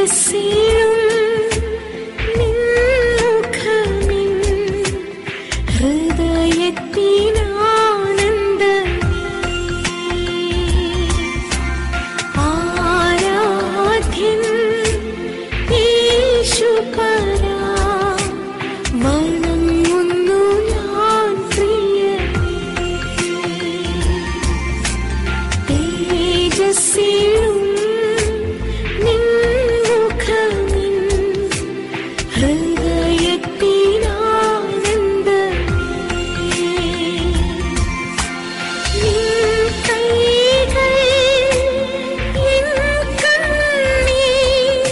തേജസ്സിലും നിൻമുഖമിൻ ഹൃദയത്തിനാനന്ദമേ ആരാധ്യൻ യേശുപരാ വണങ്ങുന്നു ഞാൻ പ്രിയനേ തേജസ്സിലും നിൻമുഖമിൻ ഹൃദയത്തിനാനന്ദമേ നിൻ കൈകൾ എൻ കണ്ണീർ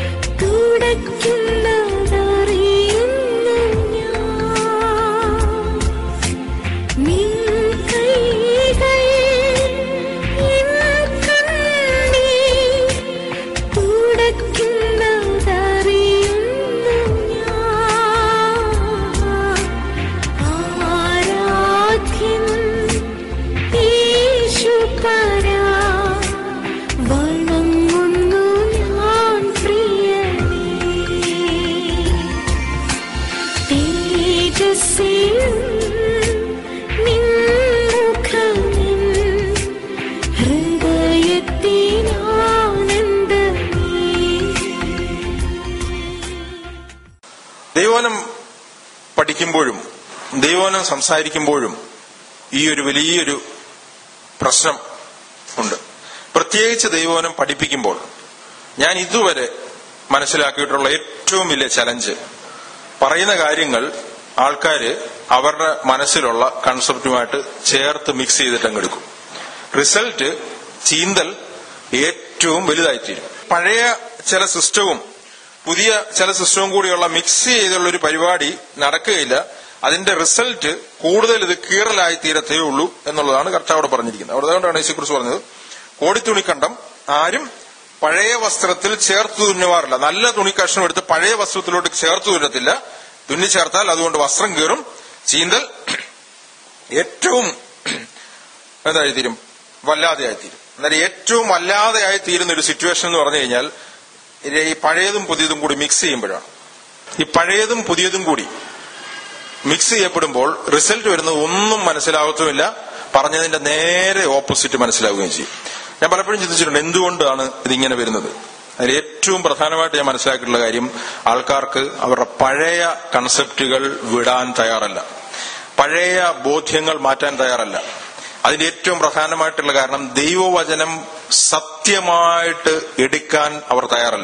തുടയ്ക്കുന്നതറിയുന്നു ഞാൻ നിൻ കൈകൾ എൻ കണ്ണീർ തുടയ്ക്കുന്നതറിയുന്നു ഞാൻ ആരാധ്യൻ യേശുപരാ വണങ്ങുന്നു ഞാൻ പ്രിയനേ തേജസ്സിലും നിൻമുഖമിൻ ഹൃദയത്തിനാനന്ദമേ ദൈവവനം പഠിക്കുമ്പോഴും ദൈവവനം സംസാരിക്കുമ്പോഴും ഈ ഒരു വലിയൊരു പ്രശ്നം ഉണ്ട് പ്രത്യേകിച്ച് ദൈവവനം പഠിപ്പിക്കുമ്പോൾ ഞാൻ ഇതുവരെ മനസ്സിലാക്കിയിട്ടുള്ള ഏറ്റവും വലിയ ചലഞ്ച് പറയുന്ന കാര്യങ്ങൾ ആൾക്കാര് അവരുടെ മനസ്സിലുള്ള കൺസെപ്റ്റുമായിട്ട് ചേർത്ത് മിക്സ് ചെയ്തിട്ട് അങ്ങ് എടുക്കും റിസൾട്ട് ചീന്തൽ ഏറ്റവും വലുതായിത്തീരും പഴയ ചില സിസ്റ്റവും പുതിയ ചില സിസ്റ്റവും കൂടിയുള്ള മിക്സ് ചെയ്തുള്ള ഒരു പരിപാടി നടക്കുകയില്ല അതിന്റെ റിസൾട്ട് കൂടുതൽ ഇത് കീറലായി തീരത്തേ ഉള്ളൂ എന്നുള്ളതാണ് കർത്താവോട് പറഞ്ഞിരിക്കുന്നത് അവിടെ അതുകൊണ്ടാണ് യേശുക്കുറിച്ച് പറഞ്ഞത് കോടിത്തുണിക്കണ്ടം ആരും പഴയ വസ്ത്രത്തിൽ ചേർത്ത് തുന്നുവാറില്ല നല്ല തുണി കഷ്ണം എടുത്ത് പഴയ വസ്ത്രത്തിലോട്ട് ചേർത്ത് തുന്നത്തില്ല തുന്നി ചേർത്താൽ അതുകൊണ്ട് വസ്ത്രം കീറും ചീന്തൽ ഏറ്റവും എന്തായി തീരും വല്ലാതെയായി തീരും എന്നാൽ ഏറ്റവും വല്ലാതെയായി തീരുന്ന ഒരു സിറ്റുവേഷൻ എന്ന് പറഞ്ഞു കഴിഞ്ഞാൽ ഇത് ഈ പഴയതും പുതിയതും കൂടി മിക്സ് ചെയ്യുമ്പോഴാണ് ഈ പഴയതും പുതിയതും കൂടി മിക്സ് ചെയ്യപ്പെടുമ്പോൾ റിസൾട്ട് വരുന്നത് ഒന്നും മനസ്സിലാകത്തുമില്ല പറഞ്ഞതിന്റെ നേരെ ഓപ്പോസിറ്റ് മനസ്സിലാവുകയും ചെയ്യും ഞാൻ പലപ്പോഴും ചിന്തിച്ചിട്ടുണ്ട് എന്തുകൊണ്ടാണ് ഇതിങ്ങനെ വരുന്നത് അതിൽ ഏറ്റവും പ്രധാനമായിട്ട് ഞാൻ മനസ്സിലാക്കിയിട്ടുള്ള കാര്യം ആൾക്കാർക്ക് അവരുടെ പഴയ കൺസെപ്റ്റുകൾ വിടാൻ തയ്യാറല്ല പഴയ ബോധ്യങ്ങൾ മാറ്റാൻ തയ്യാറല്ല അതിന്റെ ഏറ്റവും പ്രധാനമായിട്ടുള്ള കാരണം ദൈവവചനം സത്യമായിട്ട് എടുക്കാൻ അവർ തയ്യാറല്ല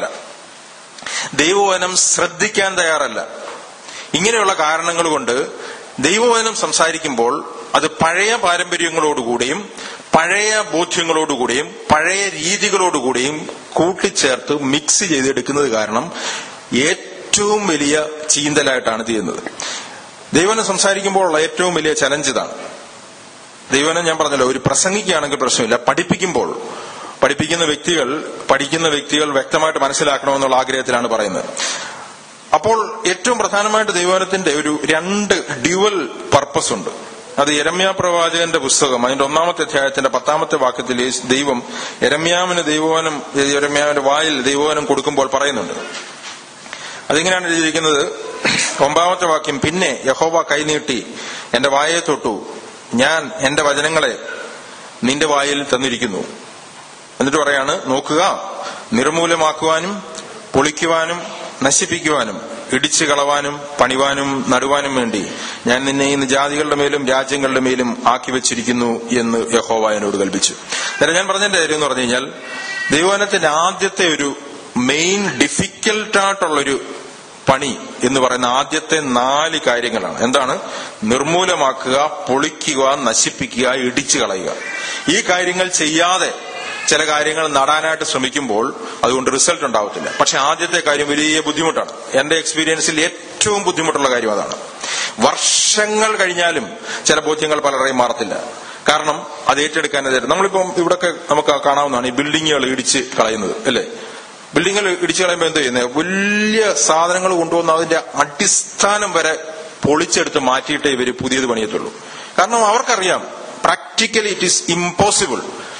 ദൈവവചനം ശ്രദ്ധിക്കാൻ തയ്യാറല്ല ഇങ്ങനെയുള്ള കാരണങ്ങൾ കൊണ്ട് ദൈവവചനം സംസാരിക്കുമ്പോൾ അത് പഴയ പാരമ്പര്യങ്ങളോടുകൂടിയും പഴയ ബോധ്യങ്ങളോടുകൂടിയും പഴയ രീതികളോടുകൂടിയും കൂട്ടിച്ചേർത്ത് മിക്സ് ചെയ്തെടുക്കുന്നത് കാരണം ഏറ്റവും വലിയ ചീന്തലായിട്ടാണ് ചെയ്യുന്നത് ദൈവനം സംസാരിക്കുമ്പോഴുള്ള ഏറ്റവും വലിയ ചലഞ്ച് ഇതാണ് ദൈവനം ഞാൻ പറഞ്ഞല്ലോ ഒരു പ്രസംഗിക്കുകയാണെങ്കിൽ പ്രശ്നമില്ല പഠിപ്പിക്കുമ്പോൾ പഠിപ്പിക്കുന്ന വ്യക്തികൾ പഠിക്കുന്ന വ്യക്തികൾ വ്യക്തമായിട്ട് മനസ്സിലാക്കണമെന്നുള്ള ആഗ്രഹത്തിലാണ് പറയുന്നത് അപ്പോൾ ഏറ്റവും പ്രധാനമായിട്ട് ദൈവനത്തിന്റെ ഒരു രണ്ട് ഡ്യുവൽ പർപ്പസ് ഉണ്ട് അത് എരമ്യ പ്രവാചകന്റെ പുസ്തകം അതിന്റെ ഒന്നാമത്തെ അധ്യായത്തിന്റെ പത്താമത്തെ വാക്യത്തിൽ യേശു- ദൈവം എരമ്യാവിന് ദൈവവനം എരമ്യാവിന്റെ വായിൽ ദൈവവനം കൊടുക്കുമ്പോൾ പറയുന്നുണ്ട് അതിങ്ങനെയാണ് എഴുതിയിരിക്കുന്നത് ഒമ്പതാമത്തെ വാക്യം പിന്നെ യഹോവ കൈനീട്ടി എന്റെ വായെ തൊട്ടു ഞാൻ എന്റെ വചനങ്ങളെ നിന്റെ വായിൽ തന്നിരിക്കുന്നു എന്നിട്ട് പറയാണ് നോക്കുക നിർമൂലമാക്കുവാനും പൊളിക്കുവാനും നശിപ്പിക്കുവാനും ഇടിച്ചു കളവാനും പണിവാനും നടുവാനും വേണ്ടി ഞാൻ നിന്നെ ഇന്ന് ജാതികളുടെ മേലും രാജ്യങ്ങളുടെ മേലും ആക്കി വെച്ചിരിക്കുന്നു എന്ന് യഹോവ എന്നോട് കൽപ്പിച്ചു അന്നേരം ഞാൻ പറഞ്ഞതിന്റെ കാര്യം എന്ന് പറഞ്ഞു കഴിഞ്ഞാൽ ദൈവവനത്തിന്റെ ആദ്യത്തെ ഒരു മെയിൻ ഡിഫിക്കൽട്ടായിട്ടുള്ളൊരു പണി എന്ന് പറയുന്ന ആദ്യത്തെ നാല് കാര്യങ്ങളാണ് എന്താണ് നിർമൂലമാക്കുക പൊളിക്കുക നശിപ്പിക്കുക ഇടിച്ചു കളയുക ഈ കാര്യങ്ങൾ ചെയ്യാതെ ചില കാര്യങ്ങൾ നടാനായിട്ട് ശ്രമിക്കുമ്പോൾ അതുകൊണ്ട് റിസൾട്ട് ഉണ്ടാവത്തില്ല പക്ഷെ ആദ്യത്തെ കാര്യം വലിയ ബുദ്ധിമുട്ടാണ് എന്റെ എക്സ്പീരിയൻസിൽ ഏറ്റവും ബുദ്ധിമുട്ടുള്ള കാര്യം അതാണ് വർഷങ്ങൾ കഴിഞ്ഞാലും ചില ബോധ്യങ്ങൾ പലരെയും മാറത്തില്ല കാരണം അത് ഏറ്റെടുക്കാൻ നമ്മളിപ്പം ഇവിടൊക്കെ നമുക്ക് കാണാവുന്നതാണ് ഈ ബിൽഡിങ്ങുകൾ ഇടിച്ച് കളയുന്നത് അല്ലേ ബിൽഡിങ്ങുകൾ ഇടിച്ചു കളയുമ്പോൾ എന്ത് ചെയ്യുന്നത് വലിയ സാധനങ്ങൾ കൊണ്ടുവന്ന് അതിന്റെ അടിസ്ഥാനം വരെ പൊളിച്ചെടുത്ത് മാറ്റിയിട്ടേ ഇവര് പുതിയത് പണിയത്തുള്ളൂ കാരണം അവർക്കറിയാം പ്രാക്ടിക്കലി ഇറ്റ് ഈസ് ഇമ്പോസിബിൾ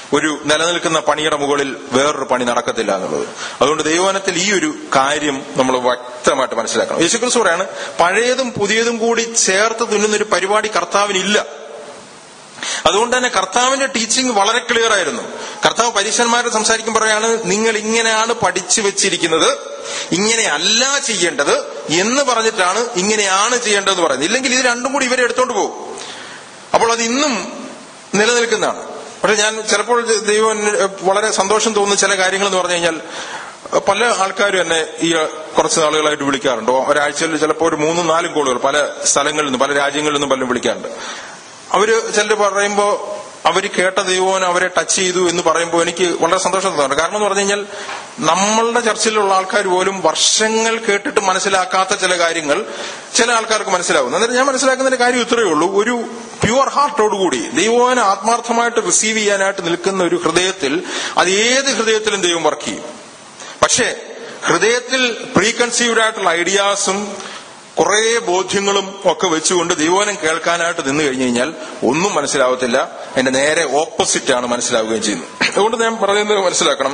ഒരു നിലനിൽക്കുന്ന പണിയുടെ മുകളിൽ വേറൊരു പണി നടക്കത്തില്ല എന്നുള്ളത് അതുകൊണ്ട് ദൈവവനത്തിൽ ഈ ഒരു കാര്യം നമ്മൾ വ്യക്തമായിട്ട് മനസ്സിലാക്കണം യേശുക്രിസ്തു പറയാണ് പഴയതും പുതിയതും കൂടി ചേർത്ത് തുന്നുന്ന ഒരു പരിപാടി കർത്താവിനില്ല അതുകൊണ്ട് തന്നെ കർത്താവിന്റെ ടീച്ചിങ് വളരെ ക്ലിയർ ആയിരുന്നു കർത്താവ് പരീക്ഷന്മാരോട് സംസാരിക്കുമ്പോൾ പറയാണ് നിങ്ങൾ ഇങ്ങനെയാണ് പഠിച്ചു വെച്ചിരിക്കുന്നത് ഇങ്ങനെയല്ല ചെയ്യേണ്ടത് എന്ന് പറഞ്ഞിട്ടാണ് ഇങ്ങനെയാണ് ചെയ്യേണ്ടതെന്ന് പറയുന്നത് ഇല്ലെങ്കിൽ ഇത് രണ്ടും കൂടി ഇവരെ എടുത്തോണ്ട് പോകും അപ്പോൾ അത് ഇന്നും നിലനിൽക്കുന്നതാണ് പക്ഷെ ഞാൻ ചിലപ്പോൾ ദൈവം എന്നെ വളരെ സന്തോഷം തോന്നുന്ന ചില കാര്യങ്ങൾ എന്ന് പറഞ്ഞു കഴിഞ്ഞാൽ പല ആൾക്കാരും എന്നെ ഈ കുറച്ച് നാളുകളായിട്ട് വിളിക്കാറുണ്ട് ഒരാഴ്ചയിൽ ചിലപ്പോൾ ഒരു മൂന്നും നാലും കോളുകൾ പല സ്ഥലങ്ങളിൽ നിന്നും പല രാജ്യങ്ങളിൽ നിന്നും പലരും വിളിക്കാറുണ്ട് അവര് ചിലർ പറയുമ്പോ അവര് കേട്ട ദൈവം അവരെ ടച്ച് ചെയ്തു എന്ന് പറയുമ്പോൾ എനിക്ക് വളരെ സന്തോഷം തോന്നുന്നു കാരണം എന്ന് പറഞ്ഞു കഴിഞ്ഞാൽ നമ്മളുടെ ചർച്ചിലുള്ള ആൾക്കാർ പോലും വർഷങ്ങൾ കേട്ടിട്ട് മനസ്സിലാക്കാത്ത ചില കാര്യങ്ങൾ ചില ആൾക്കാർക്ക് മനസ്സിലാവും എന്നിട്ട് ഞാൻ മനസ്സിലാക്കുന്നതിന്റെ കാര്യം ഇത്രയേ ഉള്ളൂ ഒരു പ്യുവർ ഹാർട്ടോടുകൂടി ദൈവനെ ആത്മാർത്ഥമായിട്ട് റിസീവ് ചെയ്യാനായിട്ട് നിൽക്കുന്ന ഒരു ഹൃദയത്തിൽ അത് ഏത് ഹൃദയത്തിലും ദൈവം വർക്ക് ചെയ്യും പക്ഷേ ഹൃദയത്തിൽ പ്രീ കൺസീവ്ഡ് ആയിട്ടുള്ള ഐഡിയാസും കുറെ ബോധ്യങ്ങളും ഒക്കെ വെച്ചുകൊണ്ട് ദൈവനം കേൾക്കാനായിട്ട് നിന്ന് കഴിഞ്ഞു കഴിഞ്ഞാൽ ഒന്നും മനസ്സിലാവത്തില്ല എന്റെ നേരെ ഓപ്പോസിറ്റ് ആണ് മനസ്സിലാവുകയും ചെയ്യുന്നത് അതുകൊണ്ട് ഞാൻ പറയുന്നത് മനസ്സിലാക്കണം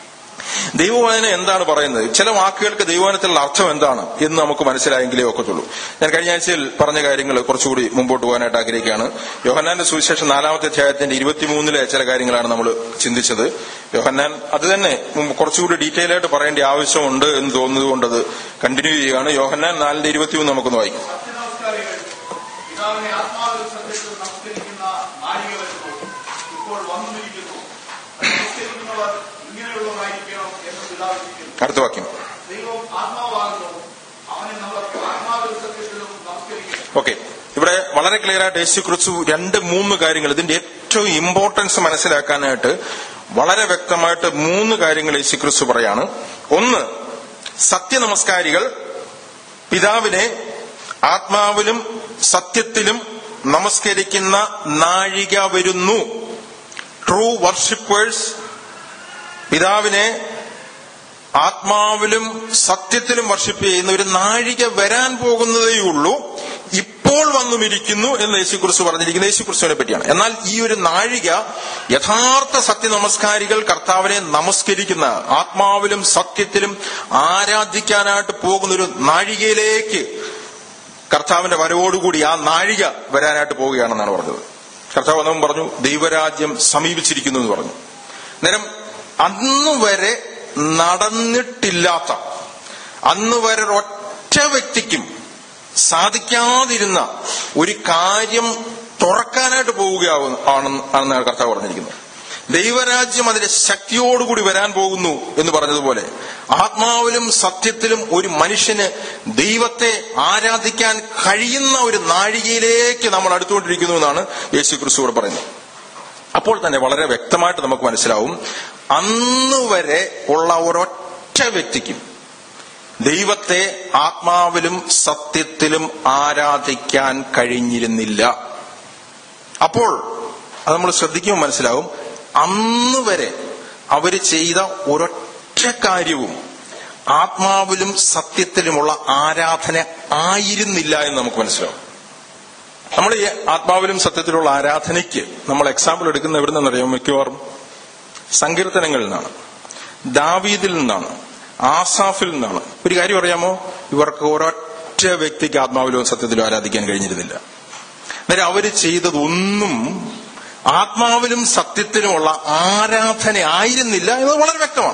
ദൈവവായന എന്താണ് പറയുന്നത് ചില വാക്കുകൾക്ക് ദൈവവാനത്തിലുള്ള അർത്ഥം എന്താണ് എന്ന് നമുക്ക് മനസ്സിലായെങ്കിലേ ഒക്കത്തുള്ളൂ ഞാൻ കഴിഞ്ഞ ആഴ്ചയിൽ പറഞ്ഞ കാര്യങ്ങൾ കുറച്ചുകൂടി മുമ്പോട്ട് പോകാനായിട്ട് ആഗ്രഹിക്കുകയാണ് യോഹന്നാന്റെ സുവിശേഷം നാലാമത്തെ അധ്യായത്തിന്റെ ഇരുപത്തിമൂന്നിലെ ചില കാര്യങ്ങളാണ് നമ്മൾ ചിന്തിച്ചത് യോഹന്നാൻ അത് തന്നെ മുമ്പ് കുറച്ചുകൂടി ഡീറ്റെയിൽ ആയിട്ട് പറയേണ്ട ആവശ്യമുണ്ട് എന്ന് തോന്നുന്നത് കൊണ്ട് അത് കണ്ടിന്യൂ ചെയ്യുകയാണ് യോഹന്നാൻ നാലിന്റെ ഇരുപത്തിമൂന്ന് നമുക്കൊന്ന് വായിക്കും സത്യനമസ്കാരികൾ പിതാവിനെ ആത്മാവിൽ സത്യത്തിൽ നമസ്കരിക്കുന്ന നാഴിക വരുന്നു ഇപ്പോൾ വന്നിരിക്കുന്നു നമസ്കരിക്കുന്നവർ ഇങ്ങനെയുള്ളവരായിരിക്കണം എന്ന് പിതാവിരിക്കുന്നു അടുത്ത വാക്യം ദൈവം ആത്മാവാകുന്നു അവനെ നമ്മൾ ആത്മാവിൽ സത്യത്തിലും നമസ്കരിക്കണം ഓക്കെ ഇവിടെ വളരെ ക്ലിയർ ആയിട്ട് യേശു കുറിച്ചു രണ്ട് മൂന്ന് കാര്യങ്ങൾ ഇതിന്റെ ഏറ്റവും ഇമ്പോർട്ടൻസ് മനസ്സിലാക്കാനായിട്ട് വളരെ വ്യക്തമായിട്ട് മൂന്ന് കാര്യങ്ങൾ യേശു ക്രിസ്തു പറയാണ് ഒന്ന് സത്യനമസ്കാരികൾ പിതാവിനെ ആത്മാവിലും സത്യത്തിലും നമസ്കരിക്കുന്ന നാഴിക വരുന്നു ട്രൂ വർഷിപ്പേഴ്സ് പിതാവിനെ ആത്മാവിലും സത്യത്തിലും വർഷിപ്പ് ചെയ്യുന്ന ഒരു നാഴിക വരാൻ പോകുന്നതേയുള്ളൂ ഇപ്പോൾ വന്നുമിരിക്കുന്നു എന്ന് യേശുക്കുറിച്ച് പറഞ്ഞിരിക്കുന്നത് യേശുക്കുറിച്ചിനെ പറ്റിയാണ് എന്നാൽ ഈ ഒരു നാഴിക യഥാർത്ഥ സത്യനമസ്കാരികൾ കർത്താവിനെ നമസ്കരിക്കുന്ന ആത്മാവിലും സത്യത്തിലും ആരാധിക്കാനായിട്ട് പോകുന്ന ഒരു നാഴികയിലേക്ക് കർത്താവിന്റെ വരവോടുകൂടി ആ നാഴിക വരാനായിട്ട് പോവുകയാണെന്നാണ് പറഞ്ഞത് കർത്താവ് വന്നവൻ പറഞ്ഞു ദൈവരാജ്യം സമീപിച്ചിരിക്കുന്നു എന്ന് പറഞ്ഞു നേരം അന്ന് വരെ നടന്നിട്ടില്ലാത്ത അന്ന് വരെ ഒറ്റ വ്യക്തിക്കും സാധിക്കാതിരുന്ന ഒരു കാര്യം തുറക്കാനായിട്ട് പോവുകയാവും ആണെന്ന് ആണെന്നാണ് കർത്താവ് പറഞ്ഞിരിക്കുന്നത് ദൈവരാജ്യം അതിന്റെ ശക്തിയോടുകൂടി വരാൻ പോകുന്നു എന്ന് പറഞ്ഞതുപോലെ ആത്മാവിലും സത്യത്തിലും ഒരു മനുഷ്യന് ദൈവത്തെ ആരാധിക്കാൻ കഴിയുന്ന ഒരു നാഴികയിലേക്ക് നമ്മൾ അടുത്തുകൊണ്ടിരിക്കുന്നു എന്നാണ് യേശു ക്രിസ്തുവോട് പറയുന്നത് അപ്പോൾ തന്നെ വളരെ വ്യക്തമായിട്ട് നമുക്ക് മനസ്സിലാവും അന്ന് വരെ ഉള്ള ഒരൊറ്റ വ്യക്തിക്കും ദൈവത്തെ ആത്മാവിലും സത്യത്തിലും ആരാധിക്കാൻ കഴിഞ്ഞിരുന്നില്ല അപ്പോൾ അത് നമ്മൾ ശ്രദ്ധിക്കുമ്പോൾ മനസ്സിലാവും അന്ന് വരെ അവര് ചെയ്ത ഒരൊറ്റ കാര്യവും ആത്മാവിലും സത്യത്തിലുമുള്ള ആരാധന ആയിരുന്നില്ല എന്ന് നമുക്ക് മനസ്സിലാവും നമ്മൾ ഈ ആത്മാവിലും സത്യത്തിലുള്ള ആരാധനയ്ക്ക് നമ്മൾ എക്സാമ്പിൾ എടുക്കുന്ന എവിടെ നിന്നറിയാം മിക്കവാറും സങ്കീർത്തനങ്ങളിൽ നിന്നാണ് ദാവീദിൽ നിന്നാണ് ആസാഫിൽ നിന്നാണ് ഒരു കാര്യം അറിയാമോ ഇവർക്ക് ഒരൊറ്റ വ്യക്തിക്ക് ആത്മാവിലും സത്യത്തിലും ആരാധിക്കാൻ കഴിഞ്ഞിരുന്നില്ല അന്നേരം അവര് ചെയ്തതൊന്നും ആത്മാവിലും സത്യത്തിലുമുള്ള ആരാധന ആയിരുന്നില്ല എന്നത് വളരെ വ്യക്തമാണ്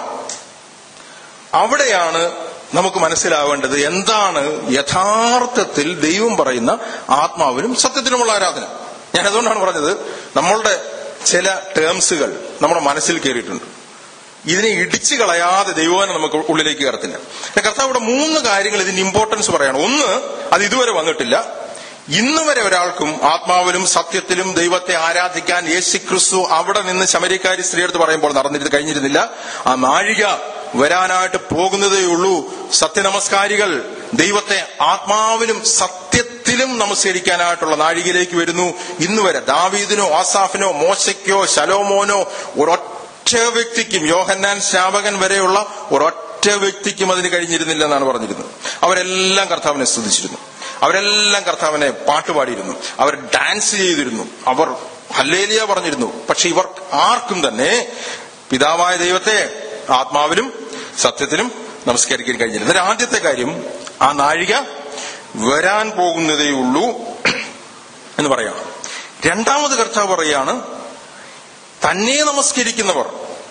അവിടെയാണ് നമുക്ക് മനസ്സിലാവേണ്ടത് എന്താണ് യഥാർത്ഥത്തിൽ ദൈവം പറയുന്ന ആത്മാവിലും സത്യത്തിലുമുള്ള ആരാധന ഞാൻ അതുകൊണ്ടാണ് പറഞ്ഞത് നമ്മളുടെ ചില ടേംസുകൾ നമ്മുടെ മനസ്സിൽ കയറിയിട്ടുണ്ട് ഇതിനെ ഇടിച്ചു കളയാതെ ദൈവനെ നമുക്ക് ഉള്ളിലേക്ക് കയറത്തില്ല കർത്താവ് ഇവിടെ മൂന്ന് കാര്യങ്ങൾ ഇതിന്റെ ഇമ്പോർട്ടൻസ് പറയാണ് ഒന്ന് അത് ഇതുവരെ വന്നിട്ടില്ല ഇന്ന് വരെ ഒരാൾക്കും ആത്മാവിലും സത്യത്തിലും ദൈവത്തെ ആരാധിക്കാൻ യേശു ക്രിസ്തു അവിടെ നിന്ന് ശമരിക്കാരി സ്ത്രീയെടുത്ത് പറയുമ്പോൾ നടന്നിരുന്ന് കഴിഞ്ഞിരുന്നില്ല ആ നാഴിക വരാനായിട്ട് പോകുന്നതേ ഉള്ളൂ സത്യനമസ്കാരികൾ ദൈവത്തെ ആത്മാവിലും സത്യത്തിലും നമസ്കരിക്കാനായിട്ടുള്ള നാഴികയിലേക്ക് വരുന്നു ഇന്ന് വരെ ദാവീദിനോ ആസാഫിനോ മോശയ്ക്കോ ശലോമോനോ ഒരൊറ്റ വ്യക്തിക്കും യോഹന്നാൻ ശാപകൻ വരെയുള്ള ഒരൊറ്റ വ്യക്തിക്കും അതിന് കഴിഞ്ഞിരുന്നില്ല എന്നാണ് പറഞ്ഞിരുന്നത് അവരെല്ലാം കർത്താവിനെ സ്തുതിച്ചിരുന്നു അവരെല്ലാം കർത്താവിനെ പാട്ടുപാടിയിരുന്നു അവർ ഡാൻസ് ചെയ്തിരുന്നു അവർ ഹല്ലേലിയ പറഞ്ഞിരുന്നു പക്ഷെ ഇവർ ആർക്കും തന്നെ പിതാവായ ദൈവത്തെ ആത്മാവിലും സത്യത്തിലും നമസ്കരിക്കാൻ കഴിഞ്ഞില്ല എന്നാൽ ആദ്യത്തെ കാര്യം ആ നാഴിക വരാൻ പോകുന്നതേ ഉള്ളൂ എന്ന് പറയാണ് രണ്ടാമത് കർത്താവ് പറയാണ് തന്നെ നമസ്കരിക്കുന്നവർ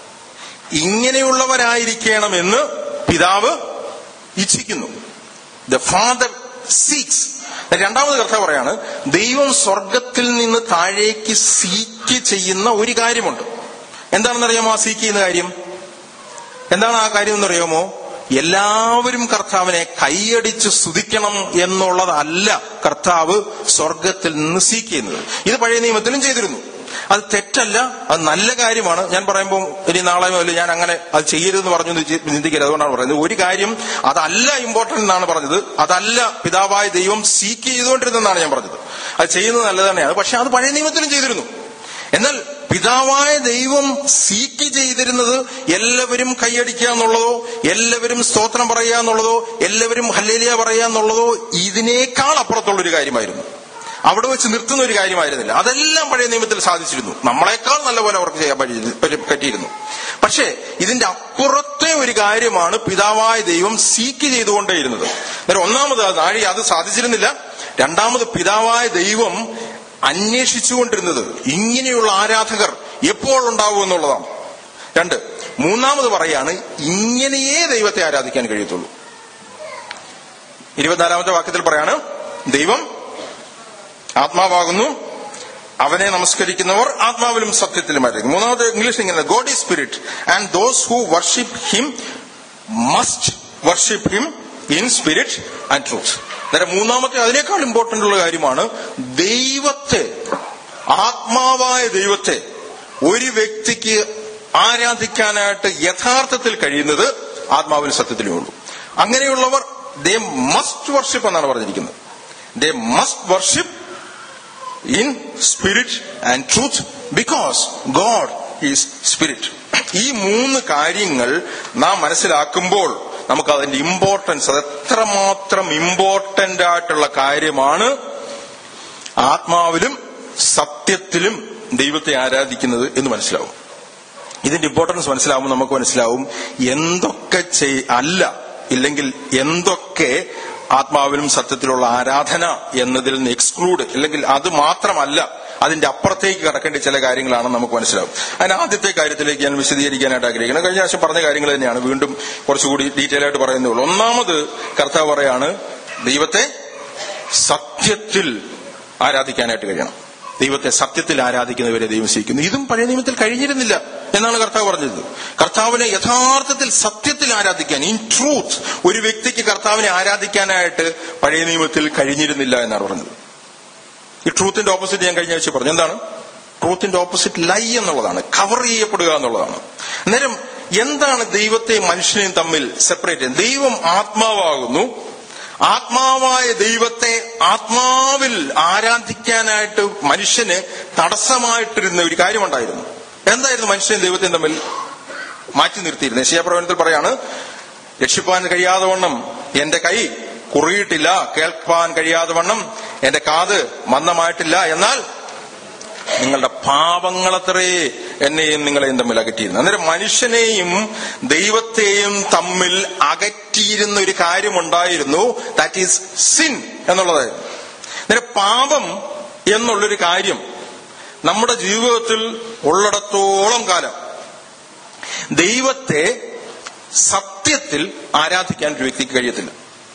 ഇങ്ങനെയുള്ളവരായിരിക്കണമെന്ന് പിതാവ് ഇച്ഛിക്കുന്നു ദ ഫാദർ സീക്സ് രണ്ടാമത് കർത്താവ് പറയാണ് ദൈവം സ്വർഗത്തിൽ നിന്ന് താഴേക്ക് സീക്ക് ചെയ്യുന്ന ഒരു കാര്യമുണ്ട് എന്താണെന്നറിയാമോ ആ സീക്ക് ചെയ്യുന്ന കാര്യം എന്താണ് ആ കാര്യം എന്നറിയാമോ എല്ലാവരും കർത്താവിനെ കൈയടിച്ച് സ്തുതിക്കണം എന്നുള്ളതല്ല കർത്താവ് സ്വർഗത്തിൽ നിന്ന് സീക്ക് ചെയ്യുന്നത് ഇത് പഴയ നിയമത്തിലും ചെയ്തിരുന്നു അത് തെറ്റല്ല അത് നല്ല കാര്യമാണ് ഞാൻ പറയുമ്പോൾ ഇനി നാളെ മുതൽ ഞാൻ അങ്ങനെ അത് ചെയ്യരുതെന്ന് പറഞ്ഞു എന്ന് ചി- ചിന്തിക്കരുത് അതുകൊണ്ടാണ് പറയുന്നത് ഒരു കാര്യം അതല്ല ഇമ്പോർട്ടന്റ് എന്നാണ് പറഞ്ഞത് അതല്ല പിതാവായ ദൈവം സീക്ക് ചെയ്തുകൊണ്ടിരുന്നെന്നാണ് ഞാൻ പറഞ്ഞത് അത് ചെയ്യുന്നത് നല്ലത് തന്നെയാണ് പക്ഷെ അത് പഴയ നിയമത്തിലും ചെയ്തിരുന്നു എന്നാൽ പിതാവായ ദൈവം സീക്ക് ചെയ്തിരുന്നത് എല്ലാവരും കൈയടിക്കുക എന്നുള്ളതോ എല്ലാവരും സ്തോത്രം പറയുക എന്നുള്ളതോ എല്ലാവരും ഹല്ലേലിയ പറയുക എന്നുള്ളതോ ഇതിനേക്കാൾ അപ്പുറത്തുള്ളൊരു കാര്യമായിരുന്നു അവിടെ വെച്ച് നിർത്തുന്ന ഒരു കാര്യമായിരുന്നില്ല അതെല്ലാം പഴയ നിയമത്തിൽ സാധിച്ചിരുന്നു നമ്മളെക്കാൾ നല്ലപോലെ അവർക്ക് ചെയ്യാൻ പറ്റി- പറ്റി- പറ്റിയിരുന്നു പക്ഷേ ഇതിന്റെ അപ്പുറത്തെ ഒരു കാര്യമാണ് പിതാവായ ദൈവം സീക്ക് ചെയ്തുകൊണ്ടേയിരുന്നത് അന്നേരം ഒന്നാമത് ആ നാഴി അത് സാധിച്ചിരുന്നില്ല രണ്ടാമത് പിതാവായ ദൈവം അന്വേഷിച്ചുകൊണ്ടിരുന്നത് ഇങ്ങനെയുള്ള ആരാധകർ എപ്പോൾ ഉണ്ടാവും എന്നുള്ളതാണ് രണ്ട് മൂന്നാമത് പറയാണ് ഇങ്ങനെയേ ദൈവത്തെ ആരാധിക്കാൻ കഴിയത്തുള്ളൂ ഇരുപത്തിനാലാമത്തെ വാക്യത്തിൽ പറയാണ് ദൈവം ആത്മാവാകുന്നു അവനെ നമസ്കരിക്കുന്നവർ ആത്മാവിലും സത്യത്തിലുമായിരിക്കും മൂന്നാമത് ഇംഗ്ലീഷ് ഇങ്ങനെ God is spirit and those who worship him must worship him in spirit and truth അന്നേരം മൂന്നാമത്തെ അതിനേക്കാൾ ഇമ്പോർട്ടന്റ് ഉള്ള കാര്യമാണ് ദൈവത്തെ ആത്മാവായ ദൈവത്തെ ഒരു വ്യക്തിക്ക് ആരാധിക്കാനായിട്ട് യഥാർത്ഥത്തിൽ കഴിയുന്നത് ആത്മാവിൽ സത്യത്തിലേ ഉള്ളൂ അങ്ങനെയുള്ളവർ ദേ മസ്റ്റ് വർഷിപ്പ് എന്നാണ് പറഞ്ഞിരിക്കുന്നത് they must worship in spirit and truth because God is spirit ഈ മൂന്ന് കാര്യങ്ങൾ നാം മനസ്സിലാക്കുമ്പോൾ നമുക്ക് അതിന്റെ ഇമ്പോർട്ടൻസ് അത് എത്രമാത്രം ഇമ്പോർട്ടന്റ് ആയിട്ടുള്ള കാര്യമാണ് ആത്മാവിലും സത്യത്തിലും ദൈവത്തെ ആരാധിക്കുന്നത് എന്ന് മനസ്സിലാവും ഇതിന്റെ ഇമ്പോർട്ടൻസ് മനസ്സിലാവുമ്പോൾ നമുക്ക് മനസ്സിലാവും എന്തൊക്കെ ചെയ് അല്ല ഇല്ലെങ്കിൽ എന്തൊക്കെ ആത്മാവിലും സത്യത്തിലുള്ള ആരാധന എന്നതിൽ നിന്ന് എക്സ്ക്ലൂഡ് അല്ലെങ്കിൽ അത് മാത്രമല്ല അതിന്റെ അപ്പുറത്തേക്ക് കടക്കേണ്ട ചില കാര്യങ്ങളാണ് നമുക്ക് മനസ്സിലാവും അതിന് ആദ്യത്തെ കാര്യത്തിലേക്ക് ഞാൻ വിശദീകരിക്കാനായിട്ട് ആഗ്രഹിക്കുന്നത് കഴിഞ്ഞ പ്രാവശ്യം പറഞ്ഞ കാര്യങ്ങൾ തന്നെയാണ് വീണ്ടും കുറച്ചുകൂടി ഡീറ്റെയിൽ ആയിട്ട് പറയുന്നേ ഉള്ളൂ ഒന്നാമത് കർത്താവ് പറയാണ് ദൈവത്തെ സത്യത്തിൽ ആരാധിക്കാനായിട്ട് കഴിയണം ദൈവത്തെ സത്യത്തിൽ ആരാധിക്കുന്നവരെ ദൈവം സ്വീകരിക്കുന്നു ഇതും പഴയ നിയമത്തിൽ കഴിഞ്ഞിരുന്നില്ല എന്നാണ് കർത്താവ് പറഞ്ഞത് കർത്താവിനെ യഥാർത്ഥത്തിൽ സത്യത്തിൽ ആരാധിക്കാൻ ഇൻ ട്രൂത്ത് ഒരു വ്യക്തിക്ക് കർത്താവിനെ ആരാധിക്കാനായിട്ട് പഴയ നിയമത്തിൽ കഴിഞ്ഞിരുന്നില്ല എന്നാണ് പറഞ്ഞത് ഈ ട്രൂത്തിന്റെ ഓപ്പോസിറ്റ് ഞാൻ കഴിഞ്ഞ ആഴ്ച പറഞ്ഞു എന്താണ് ട്രൂത്തിന്റെ ഓപ്പോസിറ്റ് ലൈ എന്നുള്ളതാണ് കവർ ചെയ്യപ്പെടുക എന്നുള്ളതാണ് അന്നേരം എന്താണ് ദൈവത്തെയും മനുഷ്യനെയും തമ്മിൽ സെപ്പറേറ്റ് ചെയ്യുന്നത് ദൈവം ആത്മാവാകുന്നു ആത്മാവായ ദൈവത്തെ ആത്മാവിൽ ആരാധിക്കാനായിട്ട് മനുഷ്യന് തടസ്സമായിട്ടിരുന്ന ഒരു കാര്യമുണ്ടായിരുന്നു എന്തായിരുന്നു മനുഷ്യനും ദൈവത്തെയും തമ്മിൽ മാറ്റി നിർത്തിയിരുന്നത് യശയാപ്രവചനത്തിൽ പറയാണ് രക്ഷിപ്പാൻ കഴിയാതെ വണ്ണം എന്റെ കൈ കുറുകിയിട്ടില്ല കേൾപ്പാൻ കഴിയാതെ വണ്ണം എന്റെ കാത് മന്ദമായിട്ടില്ല എന്നാൽ നിങ്ങളുടെ പാപങ്ങളത്രേ എന്നെയും നിങ്ങളെയും തമ്മിൽ അകറ്റിയിരുന്നു അന്നേരം മനുഷ്യനെയും ദൈവത്തെയും തമ്മിൽ അകറ്റിയിരുന്ന ഒരു കാര്യമുണ്ടായിരുന്നു ദാറ്റ് ഈസ് സിൻ എന്നുള്ളതായിരുന്നു അന്നേരം പാപം എന്നുള്ളൊരു കാര്യം നമ്മുടെ ജീവിതത്തിൽ ഉള്ളിടത്തോളം കാലം ദൈവത്തെ സത്യത്തിൽ ആരാധിക്കാൻ ഒരു വ്യക്തിക്ക് കഴിയത്തില്ല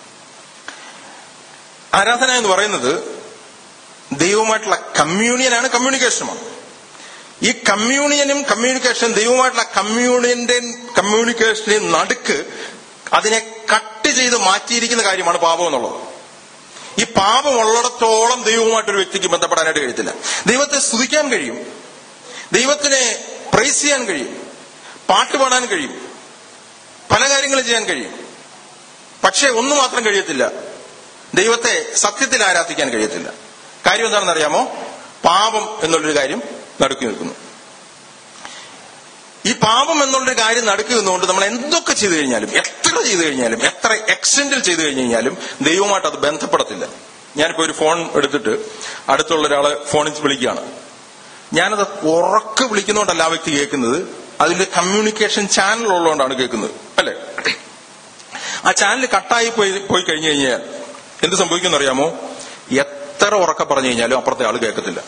ആരാധന എന്ന് പറയുന്നത് ദൈവമായിട്ടുള്ള കമ്മ്യൂണിയനാണ് കമ്മ്യൂണിക്കേഷനുമാണ് ഈ കമ്മ്യൂണിയനും കമ്മ്യൂണിക്കേഷനും ദൈവമായിട്ടുള്ള കമ്മ്യൂണിയന്റെ കമ്മ്യൂണിക്കേഷന്റെ നടുക്ക് അതിനെ കട്ട് ചെയ്ത് മാറ്റിയിരിക്കുന്ന കാര്യമാണ് പാപം എന്നുള്ളത് ഈ പാപം ഉള്ളിടത്തോളം ദൈവവുമായിട്ടൊരു വ്യക്തിക്ക് ബന്ധപ്പെടാനായിട്ട് കഴിയത്തില്ല ദൈവത്തെ സ്തുതിക്കാൻ കഴിയും ദൈവത്തിനെ പ്രൈസ് ചെയ്യാൻ കഴിയും പാട്ട് പാടാൻ കഴിയും പല കാര്യങ്ങളും ചെയ്യാൻ കഴിയും പക്ഷേ ഒന്നു മാത്രം കഴിയത്തില്ല ദൈവത്തെ സത്യത്തിൽ ആരാധിക്കാൻ കഴിയത്തില്ല കാര്യം എന്താണെന്ന് അറിയാമോ പാപം എന്നുള്ളൊരു കാര്യം നടുക്കി നിൽക്കുന്നു ഈ പാപം എന്നുള്ളൊരു കാര്യം നടുക്കി നിന്നുകൊണ്ട് നമ്മൾ എന്തൊക്കെ ചെയ്തു കഴിഞ്ഞാലും എത്ര ചെയ്തു കഴിഞ്ഞാലും എത്ര എക്സ്റ്റെന്റിൽ ചെയ്തു കഴിഞ്ഞു കഴിഞ്ഞാലും ദൈവമായിട്ട് അത് ബന്ധപ്പെടത്തില്ല ഞാനിപ്പോ ഒരു ഫോൺ എടുത്തിട്ട് അടുത്തുള്ള ഒരാളെ ഫോണിൽ വിളിക്കുകയാണ് ഞാനത് ഉറക്കെ വിളിക്കുന്നതുകൊണ്ടല്ല ആ വ്യക്തി കേൾക്കുന്നത് അതിന്റെ കമ്മ്യൂണിക്കേഷൻ ചാനൽ ഉള്ളതുകൊണ്ടാണ് കേൾക്കുന്നത് അല്ലെ ആ ചാനൽ കട്ടായി പോയി പോയി കഴിഞ്ഞു കഴിഞ്ഞാൽ എന്ത് സംഭവിക്കും അറിയാമോ എത്ര ഉറക്കെ പറഞ്ഞു കഴിഞ്ഞാലും അപ്പുറത്തെ ആള് കേൾക്കത്തില്ല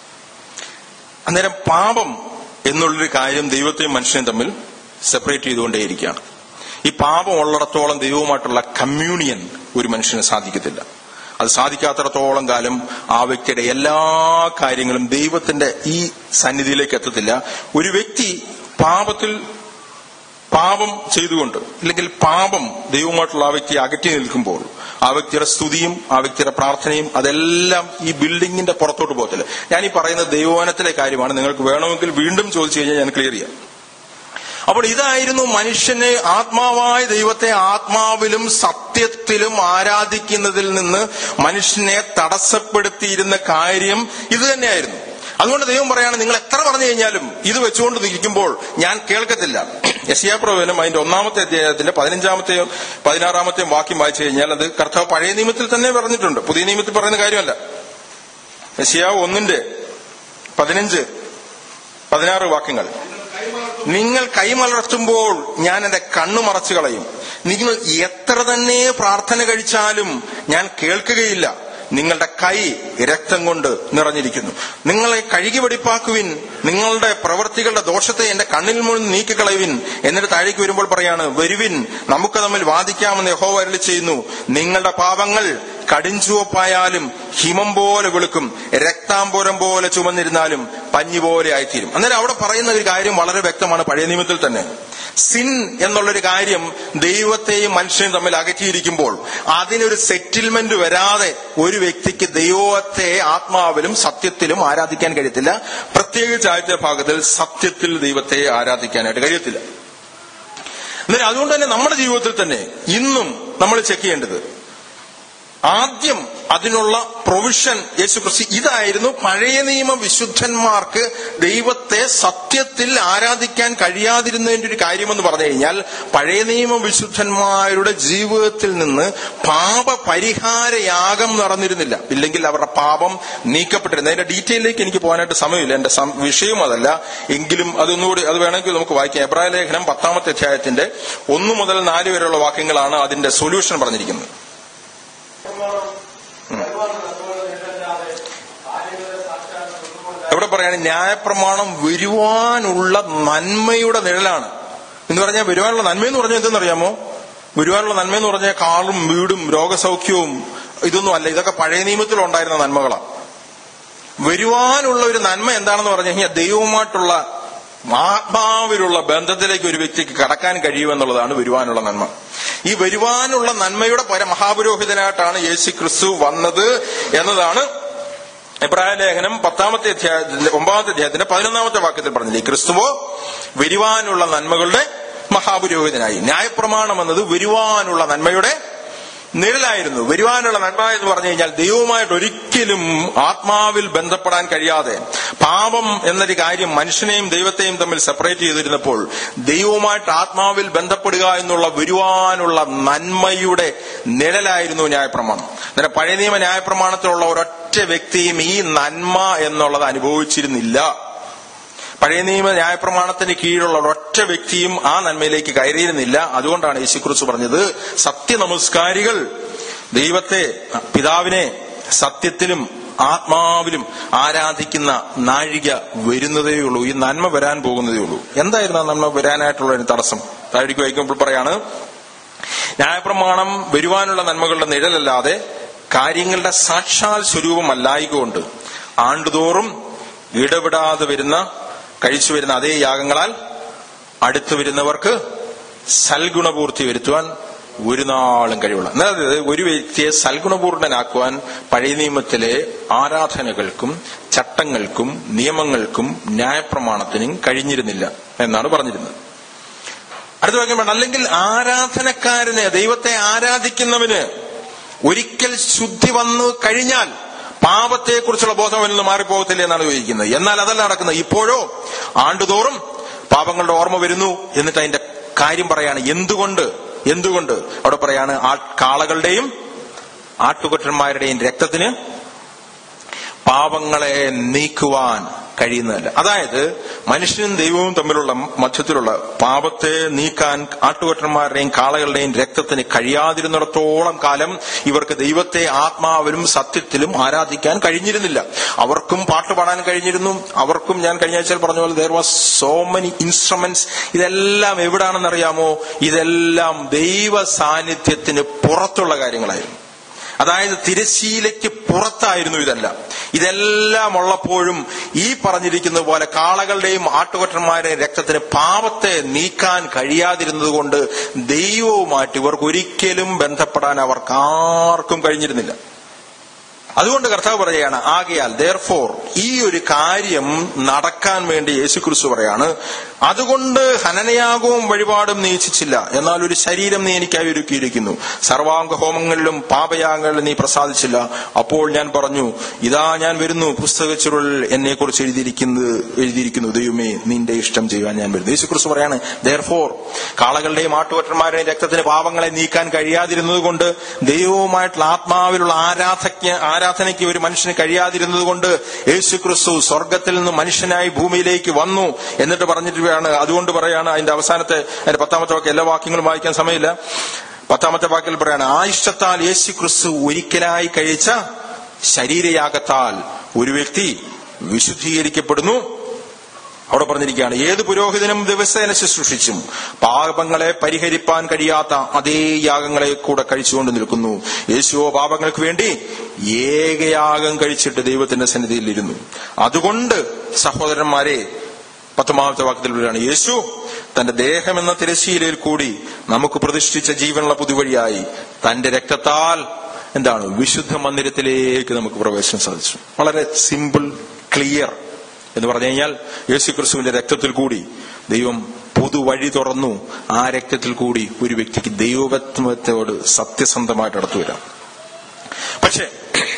അന്നേരം പാപം എന്നുള്ളൊരു കാര്യം ദൈവത്തെയും മനുഷ്യനെയും തമ്മിൽ സെപ്പറേറ്റ് ചെയ്തുകൊണ്ടേയിരിക്കുകയാണ് ഈ പാപം ഉള്ളിടത്തോളം ദൈവവുമായിട്ടുള്ള കമ്മ്യൂണിയൻ ഒരു മനുഷ്യന് സാധിക്കത്തില്ല അത് സാധിക്കാത്തിടത്തോളം കാലം ആ വ്യക്തിയുടെ എല്ലാ കാര്യങ്ങളും ദൈവത്തിന്റെ ഈ സന്നിധിയിലേക്ക് എത്തത്തില്ല ഒരു വ്യക്തി പാപത്തിൽ പാപം ചെയ്തുകൊണ്ട് അല്ലെങ്കിൽ പാപം ദൈവവുമായിട്ടുള്ള ആ വ്യക്തി അകറ്റി നിൽക്കുമ്പോൾ ആ വ്യക്തിയുടെ സ്തുതിയും ആ വ്യക്തിയുടെ പ്രാർത്ഥനയും അതെല്ലാം ഈ ബിൽഡിങ്ങിന്റെ പുറത്തോട്ട് പോകത്തില്ല ഞാൻ ഈ പറയുന്ന ദൈവവനത്തിലെ കാര്യമാണ് നിങ്ങൾക്ക് വേണമെങ്കിൽ വീണ്ടും ചോദിച്ചു കഴിഞ്ഞാൽ ഞാൻ ക്ലിയർ ചെയ്യാം അപ്പോൾ ഇതായിരുന്നു മനുഷ്യനെ ആത്മാവായ ദൈവത്തെ ആത്മാവിലും സത്യത്തിലും ആരാധിക്കുന്നതിൽ നിന്ന് മനുഷ്യനെ തടസ്സപ്പെടുത്തിയിരുന്ന കാര്യം ഇത് തന്നെയായിരുന്നു അതുകൊണ്ട് ദൈവം പറയാണ് നിങ്ങൾ എത്ര പറഞ്ഞു കഴിഞ്ഞാലും ഇത് വെച്ചുകൊണ്ട് നിൽക്കുമ്പോൾ ഞാൻ കേൾക്കത്തില്ല യശിയാപ്രവചനം അതിന്റെ ഒന്നാമത്തെ അധ്യായത്തിന്റെ പതിനഞ്ചാമത്തെയും പതിനാറാമത്തെയും വാക്യം വായിച്ചു കഴിഞ്ഞാൽ അത് കർത്താവ് പഴയ നിയമത്തിൽ തന്നെ പറഞ്ഞിട്ടുണ്ട് പുതിയ നിയമത്തിൽ പറയുന്ന കാര്യമല്ല യശിയാവ് ഒന്നിന്റെ പതിനഞ്ച് പതിനാറ് വാക്യങ്ങൾ നിങ്ങൾ കൈമലർത്തുമ്പോൾ ഞാൻ എന്റെ കണ്ണു മറച്ചു കളയും നിങ്ങൾ എത്ര തന്നെ പ്രാർത്ഥന കഴിച്ചാലും ഞാൻ കേൾക്കുകയില്ല നിങ്ങളുടെ കൈ രക്തം കൊണ്ട് നിറഞ്ഞിരിക്കുന്നു നിങ്ങളെ കഴുകി വെടിപ്പാക്കുവിൻ നിങ്ങളുടെ പ്രവൃത്തികളുടെ ദോഷത്തെ എന്റെ കണ്ണിൽ മുഴുവൻ നീക്കിക്കളയുവിൻ എന്നിട്ട് താഴേക്ക് വരുമ്പോൾ പറയാണ് വരുവിൻ നമുക്ക് തമ്മിൽ വാദിക്കാമെന്ന് യഹോവ അരുളി ചെയ്യുന്നു നിങ്ങളുടെ പാപങ്ങൾ കടിഞ്ചുവപ്പായാലും ഹിമം പോലെ വെളുക്കും രക്താംബൂരം പോലെ ചുമന്നിരുന്നാലും പഞ്ഞി പോലെ ആയിത്തീരും അന്നേരം അവിടെ പറയുന്ന ഒരു കാര്യം വളരെ വ്യക്തമാണ് പഴയ നിയമത്തിൽ തന്നെ സിൻ എന്നുള്ളൊരു കാര്യം ദൈവത്തെയും മനുഷ്യനും തമ്മിൽ അകറ്റിയിരിക്കുമ്പോൾ അതിനൊരു സെറ്റിൽമെന്റ് വരാതെ ഒരു വ്യക്തിക്ക് ദൈവത്തെ ആത്മാവിലും സത്യത്തിലും ആരാധിക്കാൻ കഴിയത്തില്ല പ്രത്യേകിച്ച് ആദ്യത്തെ ഭാഗത്തിൽ സത്യത്തിൽ ദൈവത്തെ ആരാധിക്കാനായിട്ട് കഴിയത്തില്ല അന്നേരം അതുകൊണ്ട് തന്നെ നമ്മുടെ ജീവിതത്തിൽ തന്നെ ഇന്നും നമ്മൾ ചെക്ക് ചെയ്യേണ്ടത് ആദ്യം അതിനുള്ള പ്രൊവിഷൻ യേശു ക്രിസ്തു ഇതായിരുന്നു പഴയ നിയമ വിശുദ്ധന്മാർക്ക് ദൈവത്തെ സത്യത്തിൽ ആരാധിക്കാൻ കഴിയാതിരുന്നതിന്റെ ഒരു കാര്യമെന്ന് പറഞ്ഞു കഴിഞ്ഞാൽ പഴയ നിയമ വിശുദ്ധന്മാരുടെ ജീവിതത്തിൽ നിന്ന് പാപ പരിഹാരയാഗം നടന്നിരുന്നില്ല ഇല്ലെങ്കിൽ അവരുടെ പാപം നീക്കപ്പെട്ടിരുന്നു അതിന്റെ ഡീറ്റെയിലേക്ക് എനിക്ക് പോകാനായിട്ട് സമയമില്ല എന്റെ സം- വിഷയം അതല്ല എങ്കിലും അതൊന്നുകൂടി അത് വേണമെങ്കിൽ നമുക്ക് വായിക്കാം എബ്രായ ലേഖനം പത്താമത്തെ അധ്യായത്തിന്റെ ഒന്നു മുതൽ നാല് വരെയുള്ള വാക്യങ്ങളാണ് അതിന്റെ സൊല്യൂഷൻ പറഞ്ഞിരിക്കുന്നത് എവിടെ പറയാണ് ന്യായപ്രമാണം വരുവാനുള്ള നന്മയുടെ നിഴലാണ് എന്ന് പറഞ്ഞാൽ വരുവാനുള്ള നന്മയെന്ന് പറഞ്ഞാൽ എന്തെന്നറിയാമോ വരുവാനുള്ള നന്മയെന്ന് പറഞ്ഞാൽ കാറും വീടും രോഗസൗഖ്യവും ഇതൊന്നും അല്ല ഇതൊക്കെ പഴയ നിയമത്തിൽ ഉണ്ടായിരുന്ന നന്മകളാണ് വരുവാനുള്ള ഒരു നന്മ എന്താണെന്ന് പറഞ്ഞു കഴിഞ്ഞാൽ ദൈവവുമായിട്ടുള്ള ആത്മാവിലുള്ള ബന്ധത്തിലേക്ക് ഒരു വ്യക്തിക്ക് കടക്കാൻ കഴിയുമെന്നുള്ളതാണ് വരുവാനുള്ള നന്മ ഈ വരുവാനുള്ള നന്മയുടെ പരമഹാപുരോഹിതനായിട്ടാണ് യേശു ക്രിസ്തു വന്നത് എന്നതാണ് എബ്രായ ലേഖനം പത്താമത്തെ അധ്യായത്തിന്റെ ഒമ്പതാമത്തെ അധ്യായത്തിന്റെ പതിനൊന്നാമത്തെ വാക്യത്തിൽ പറഞ്ഞില്ലേ ക്രിസ്തുവോ വരുവാനുള്ള നന്മകളുടെ മഹാപുരോഹിതനായി ന്യായപ്രമാണം എന്നത് വരുവാനുള്ള നന്മയുടെ നിഴലായിരുന്നു വരുവാനുള്ള നന്മ എന്ന് പറഞ്ഞു കഴിഞ്ഞാൽ ദൈവവുമായിട്ട് ഒരിക്കലും ആത്മാവിൽ ബന്ധപ്പെടാൻ കഴിയാതെ പാപം എന്നൊരു കാര്യം മനുഷ്യനെയും ദൈവത്തെയും തമ്മിൽ സെപ്പറേറ്റ് ചെയ്തിരുന്നപ്പോൾ ദൈവവുമായിട്ട് ആത്മാവിൽ ബന്ധപ്പെടുക എന്നുള്ള വരുവാനുള്ള നന്മയുടെ നിഴലായിരുന്നു ന്യായപ്രമാണം അന്നേരം പഴയ നിയമ ന്യായപ്രമാണത്തിലുള്ള ഒരൊറ്റ വ്യക്തിയും ഈ നന്മ എന്നുള്ളത് അനുഭവിച്ചിരുന്നില്ല പഴയ നിയമ ന്യായപ്രമാണത്തിന് കീഴിലുള്ള ഒരൊറ്റ വ്യക്തിയും ആ നന്മയിലേക്ക് കയറിയിരുന്നില്ല അതുകൊണ്ടാണ് യേശുക്കുറിച്ച് പറഞ്ഞത് സത്യനമസ്കാരികൾ ദൈവത്തെ പിതാവിനെ സത്യത്തിലും ആത്മാവിലും ആരാധിക്കുന്ന നാഴിക വരുന്നതേ ഉള്ളൂ ഈ നന്മ വരാൻ പോകുന്നതേ ഉള്ളൂ എന്തായിരുന്നു ആ നന്മ വരാനായിട്ടുള്ള ഒരു തടസ്സം താഴേക്ക് വായിക്കുമ്പോൾ പറയാണ് ന്യായപ്രമാണം വരുവാനുള്ള നന്മകളുടെ നിഴലല്ലാതെ കാര്യങ്ങളുടെ സാക്ഷാൽ സ്വരൂപമല്ലായികൊണ്ട് ആണ്ടുതോറും ഇടപെടാതെ വരുന്ന കഴിച്ചു വരുന്ന അതേ യാഗങ്ങളാൽ അടുത്തു വരുന്നവർക്ക് സൽഗുണപൂർത്തി വരുത്തുവാൻ ഒരു നാളും കഴിവുള്ള അതായത് ഒരു വ്യക്തിയെ സൽഗുണപൂർണനാക്കുവാൻ പഴയ നിയമത്തിലെ ആരാധനകൾക്കും ചട്ടങ്ങൾക്കും നിയമങ്ങൾക്കും ന്യായപ്രമാണത്തിനും കഴിഞ്ഞിരുന്നില്ല എന്നാണ് പറഞ്ഞിരുന്നത് അടുത്ത വാക്യം വേണം അല്ലെങ്കിൽ ആരാധനക്കാരന് ദൈവത്തെ ആരാധിക്കുന്നവന് ഒരിക്കൽ ശുദ്ധി വന്നു കഴിഞ്ഞാൽ പാപത്തെക്കുറിച്ചുള്ള ബോധം അവനിൽ നിന്ന് മാറിപ്പോകത്തില്ല എന്നാണ് ചോദിക്കുന്നത് എന്നാൽ അതല്ല നടക്കുന്നത് ഇപ്പോഴോ ആണ്ടുതോറും പാപങ്ങളുടെ ഓർമ്മ വരുന്നു എന്നിട്ട് അതിന്റെ കാര്യം പറയാണ് എന്തുകൊണ്ട് എന്തുകൊണ്ട് അവിടെ പറയാണ് ആ കാളകളുടെയും ആട്ടുകൊറ്റന്മാരുടെയും രക്തത്തിന് പാപങ്ങളെ നീക്കുവാൻ കഴിയുന്നതല്ല അതായത് മനുഷ്യനും ദൈവവും തമ്മിലുള്ള മധ്യത്തിലുള്ള പാപത്തെ നീക്കാൻ ആട്ടുകൊറ്റന്മാരുടെയും കാളകളുടെയും രക്തത്തിന് കഴിയാതിരുന്നിടത്തോളം കാലം ഇവർക്ക് ദൈവത്തെ ആത്മാവിലും സത്യത്തിലും ആരാധിക്കാൻ കഴിഞ്ഞിരുന്നില്ല അവർക്കും പാട്ട് പാടാൻ കഴിഞ്ഞിരുന്നു അവർക്കും ഞാൻ കഴിഞ്ഞ ആഴ്ചയിൽ പറഞ്ഞ പോലെ there was so many instruments ഇതെല്ലാം എവിടാണെന്നറിയാമോ ഇതെല്ലാം ദൈവ സാന്നിധ്യത്തിന് പുറത്തുള്ള കാര്യങ്ങളായിരുന്നു അതായത് തിരശീലയ്ക്ക് പുറത്തായിരുന്നു ഇതെല്ലാം ഇതെല്ലാം ഉള്ളപ്പോഴും ഈ പറഞ്ഞിരിക്കുന്നത് പോലെ കാളകളുടെയും ആട്ടുകൊറ്റന്മാരുടെയും രക്തത്തിന് പാപത്തെ നീക്കാൻ കഴിയാതിരുന്നത് കൊണ്ട് ദൈവവുമായിട്ട് ഇവർക്ക് ഒരിക്കലും ബന്ധപ്പെടാൻ അവർക്ക് ആർക്കും കഴിഞ്ഞിരുന്നില്ല അതുകൊണ്ട് കർത്താവ് പറയുകയാണ് ആകയാൽ ദർഫോർ ഈ ഒരു കാര്യം നടക്കാൻ വേണ്ടി യേശുക്രിസ്തു പറയാണ് അതുകൊണ്ട് ഹനനയാകവും വഴിപാടും നീ ഇച്ഛിച്ചില്ല എന്നാൽ ഒരു ശരീരം നീ എനിക്കായി ഒരുക്കിയിരിക്കുന്നു സർവാംഗ ഹോമങ്ങളിലും പാപയാഗങ്ങളിലും നീ പ്രസാദിച്ചില്ല അപ്പോൾ ഞാൻ പറഞ്ഞു ഇതാ ഞാൻ വരുന്നു പുസ്തക ചുരുളിൽ എന്നെ കുറിച്ച് എഴുതിയിരിക്കുന്നത് എഴുതിയിരിക്കുന്നു ദൈവമേ നിന്റെ ഇഷ്ടം ചെയ്യുവാൻ ഞാൻ വരുന്നു യേശുക്രിസ്തു പറയാണ് ദർഫോർ കാളകളുടെയും ആട്ടുകൊറ്റന്മാരുടെയും രക്തത്തിന് പാപങ്ങളെ നീക്കാൻ കഴിയാതിരുന്നത് കൊണ്ട് ദൈവവുമായിട്ടുള്ള ആത്മാവിലുള്ള ആരാധജ്ഞ ആരാധനയ്ക്ക് ഒരു മനുഷ്യന് കഴിയാതിരുന്നത് കൊണ്ട് യേശു ക്രിസ്തു സ്വർഗത്തിൽ നിന്ന് മനുഷ്യനായി ഭൂമിയിലേക്ക് വന്നു എന്നിട്ട് പറഞ്ഞിട്ടാണ് അതുകൊണ്ട് പറയാണ് അതിന്റെ അവസാനത്തെ അതിന്റെ പത്താമത്തെ വാക്ക് എല്ലാ വാക്യങ്ങളും വായിക്കാൻ സമയമില്ല പത്താമത്തെ വാക്കിൽ പറയാണ് ആ ഇഷ്ടത്താൽ യേശു ക്രിസ്തു ഒരിക്കലായി കഴിച്ച ശരീരയാഗത്താൽ ഒരു വ്യക്തി വിശുദ്ധീകരിക്കപ്പെടുന്നു അവിടെ പറഞ്ഞിരിക്കുകയാണ് ഏത് പുരോഹിതനും ദിവസേന ശുശ്രൂഷിച്ചും പാപങ്ങളെ പരിഹരിപ്പാൻ കഴിയാത്ത അതേ യാഗങ്ങളെ കൂടെ കഴിച്ചുകൊണ്ട് നിൽക്കുന്നു യേശുവോ പാപങ്ങൾക്ക് വേണ്ടി ഏകയാഗം കഴിച്ചിട്ട് ദൈവത്തിന്റെ സന്നിധിയിൽ ഇരുന്നു അതുകൊണ്ട് സഹോദരന്മാരെ പത്തൊമ്പതാമത്തെ വാക്യത്തിൽ പറയുകയാണ് യേശു തന്റെ ദേഹം എന്ന തിരശ്ശീലയിൽ കൂടി നമുക്ക് പ്രതിഷ്ഠിച്ച ജീവനുള്ള പുതുവഴിയായി തന്റെ രക്തത്താൽ എന്താണ് വിശുദ്ധ മന്ദിരത്തിലേക്ക് നമുക്ക് പ്രവേശനം സാധിച്ചു വളരെ സിമ്പിൾ ക്ലിയർ എന്ന് പറഞ്ഞു കഴിഞ്ഞാൽ യേശു ക്രിസ്തുവിന്റെ രക്തത്തിൽ കൂടി ദൈവം പുതുവഴി തുറന്നു ആ രക്തത്തിൽ കൂടി ഒരു വ്യക്തിക്ക് ദൈവത്വത്തോട് സത്യസന്ധമായിട്ട് അടുത്തു വരാം പക്ഷേ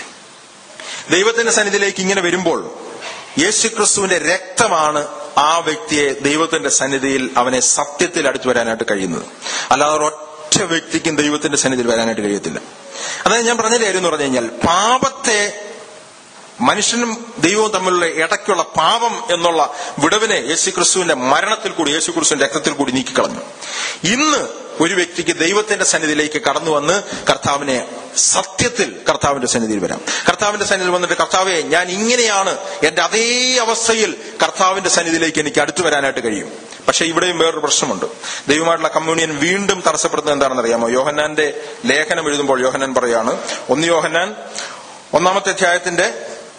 ദൈവത്തിന്റെ സന്നിധിയിലേക്ക് ഇങ്ങനെ വരുമ്പോൾ യേശു ക്രിസ്തുവിന്റെ രക്തമാണ് ആ വ്യക്തിയെ ദൈവത്തിന്റെ സന്നിധിയിൽ അവനെ സത്യത്തിൽ അടുത്തു വരാനായിട്ട് കഴിയുന്നത് അല്ലാതെ ഒറ്റ വ്യക്തിക്കും ദൈവത്തിന്റെ സന്നിധിയിൽ വരാനായിട്ട് കഴിയത്തില്ല അതായത് ഞാൻ പറഞ്ഞ കാര്യം എന്ന് പറഞ്ഞു കഴിഞ്ഞാൽ പാപത്തെ മനുഷ്യനും ദൈവവും തമ്മിലുള്ള ഇടയ്ക്കുള്ള പാപം എന്നുള്ള വിടവിനെ യേശു ക്രിസ്തുവിന്റെ മരണത്തിൽ കൂടി യേശു ക്രിസ്തുവിന്റെ രക്തത്തിൽ കൂടി നീക്കിക്കളഞ്ഞു ഇന്ന് ഒരു വ്യക്തിക്ക് ദൈവത്തിന്റെ സന്നിധിയിലേക്ക് കടന്നു വന്ന് കർത്താവിനെ സത്യത്തിൽ കർത്താവിന്റെ സന്നിധിയിൽ വരാം കർത്താവിന്റെ സന്നിധിയിൽ വന്നിട്ട് കർത്താവെ ഞാൻ ഇങ്ങനെയാണ് എന്റെ അതേ അവസ്ഥയിൽ കർത്താവിന്റെ സന്നിധിയിലേക്ക് എനിക്ക് അടുത്തു വരാനായിട്ട് കഴിയും പക്ഷെ ഇവിടെയും വേറൊരു പ്രശ്നമുണ്ട് ദൈവമായിട്ടുള്ള കമ്മ്യൂണിയൻ വീണ്ടും തടസ്സപ്പെടുന്നത് എന്താണെന്ന് അറിയാമോ യോഹന്നാന്റെ ലേഖനം എഴുതുമ്പോൾ യോഹന്നാൻ പറയാണ് ഒന്ന് യോഹന്നാൻ ഒന്നാമത്തെ അധ്യായത്തിന്റെ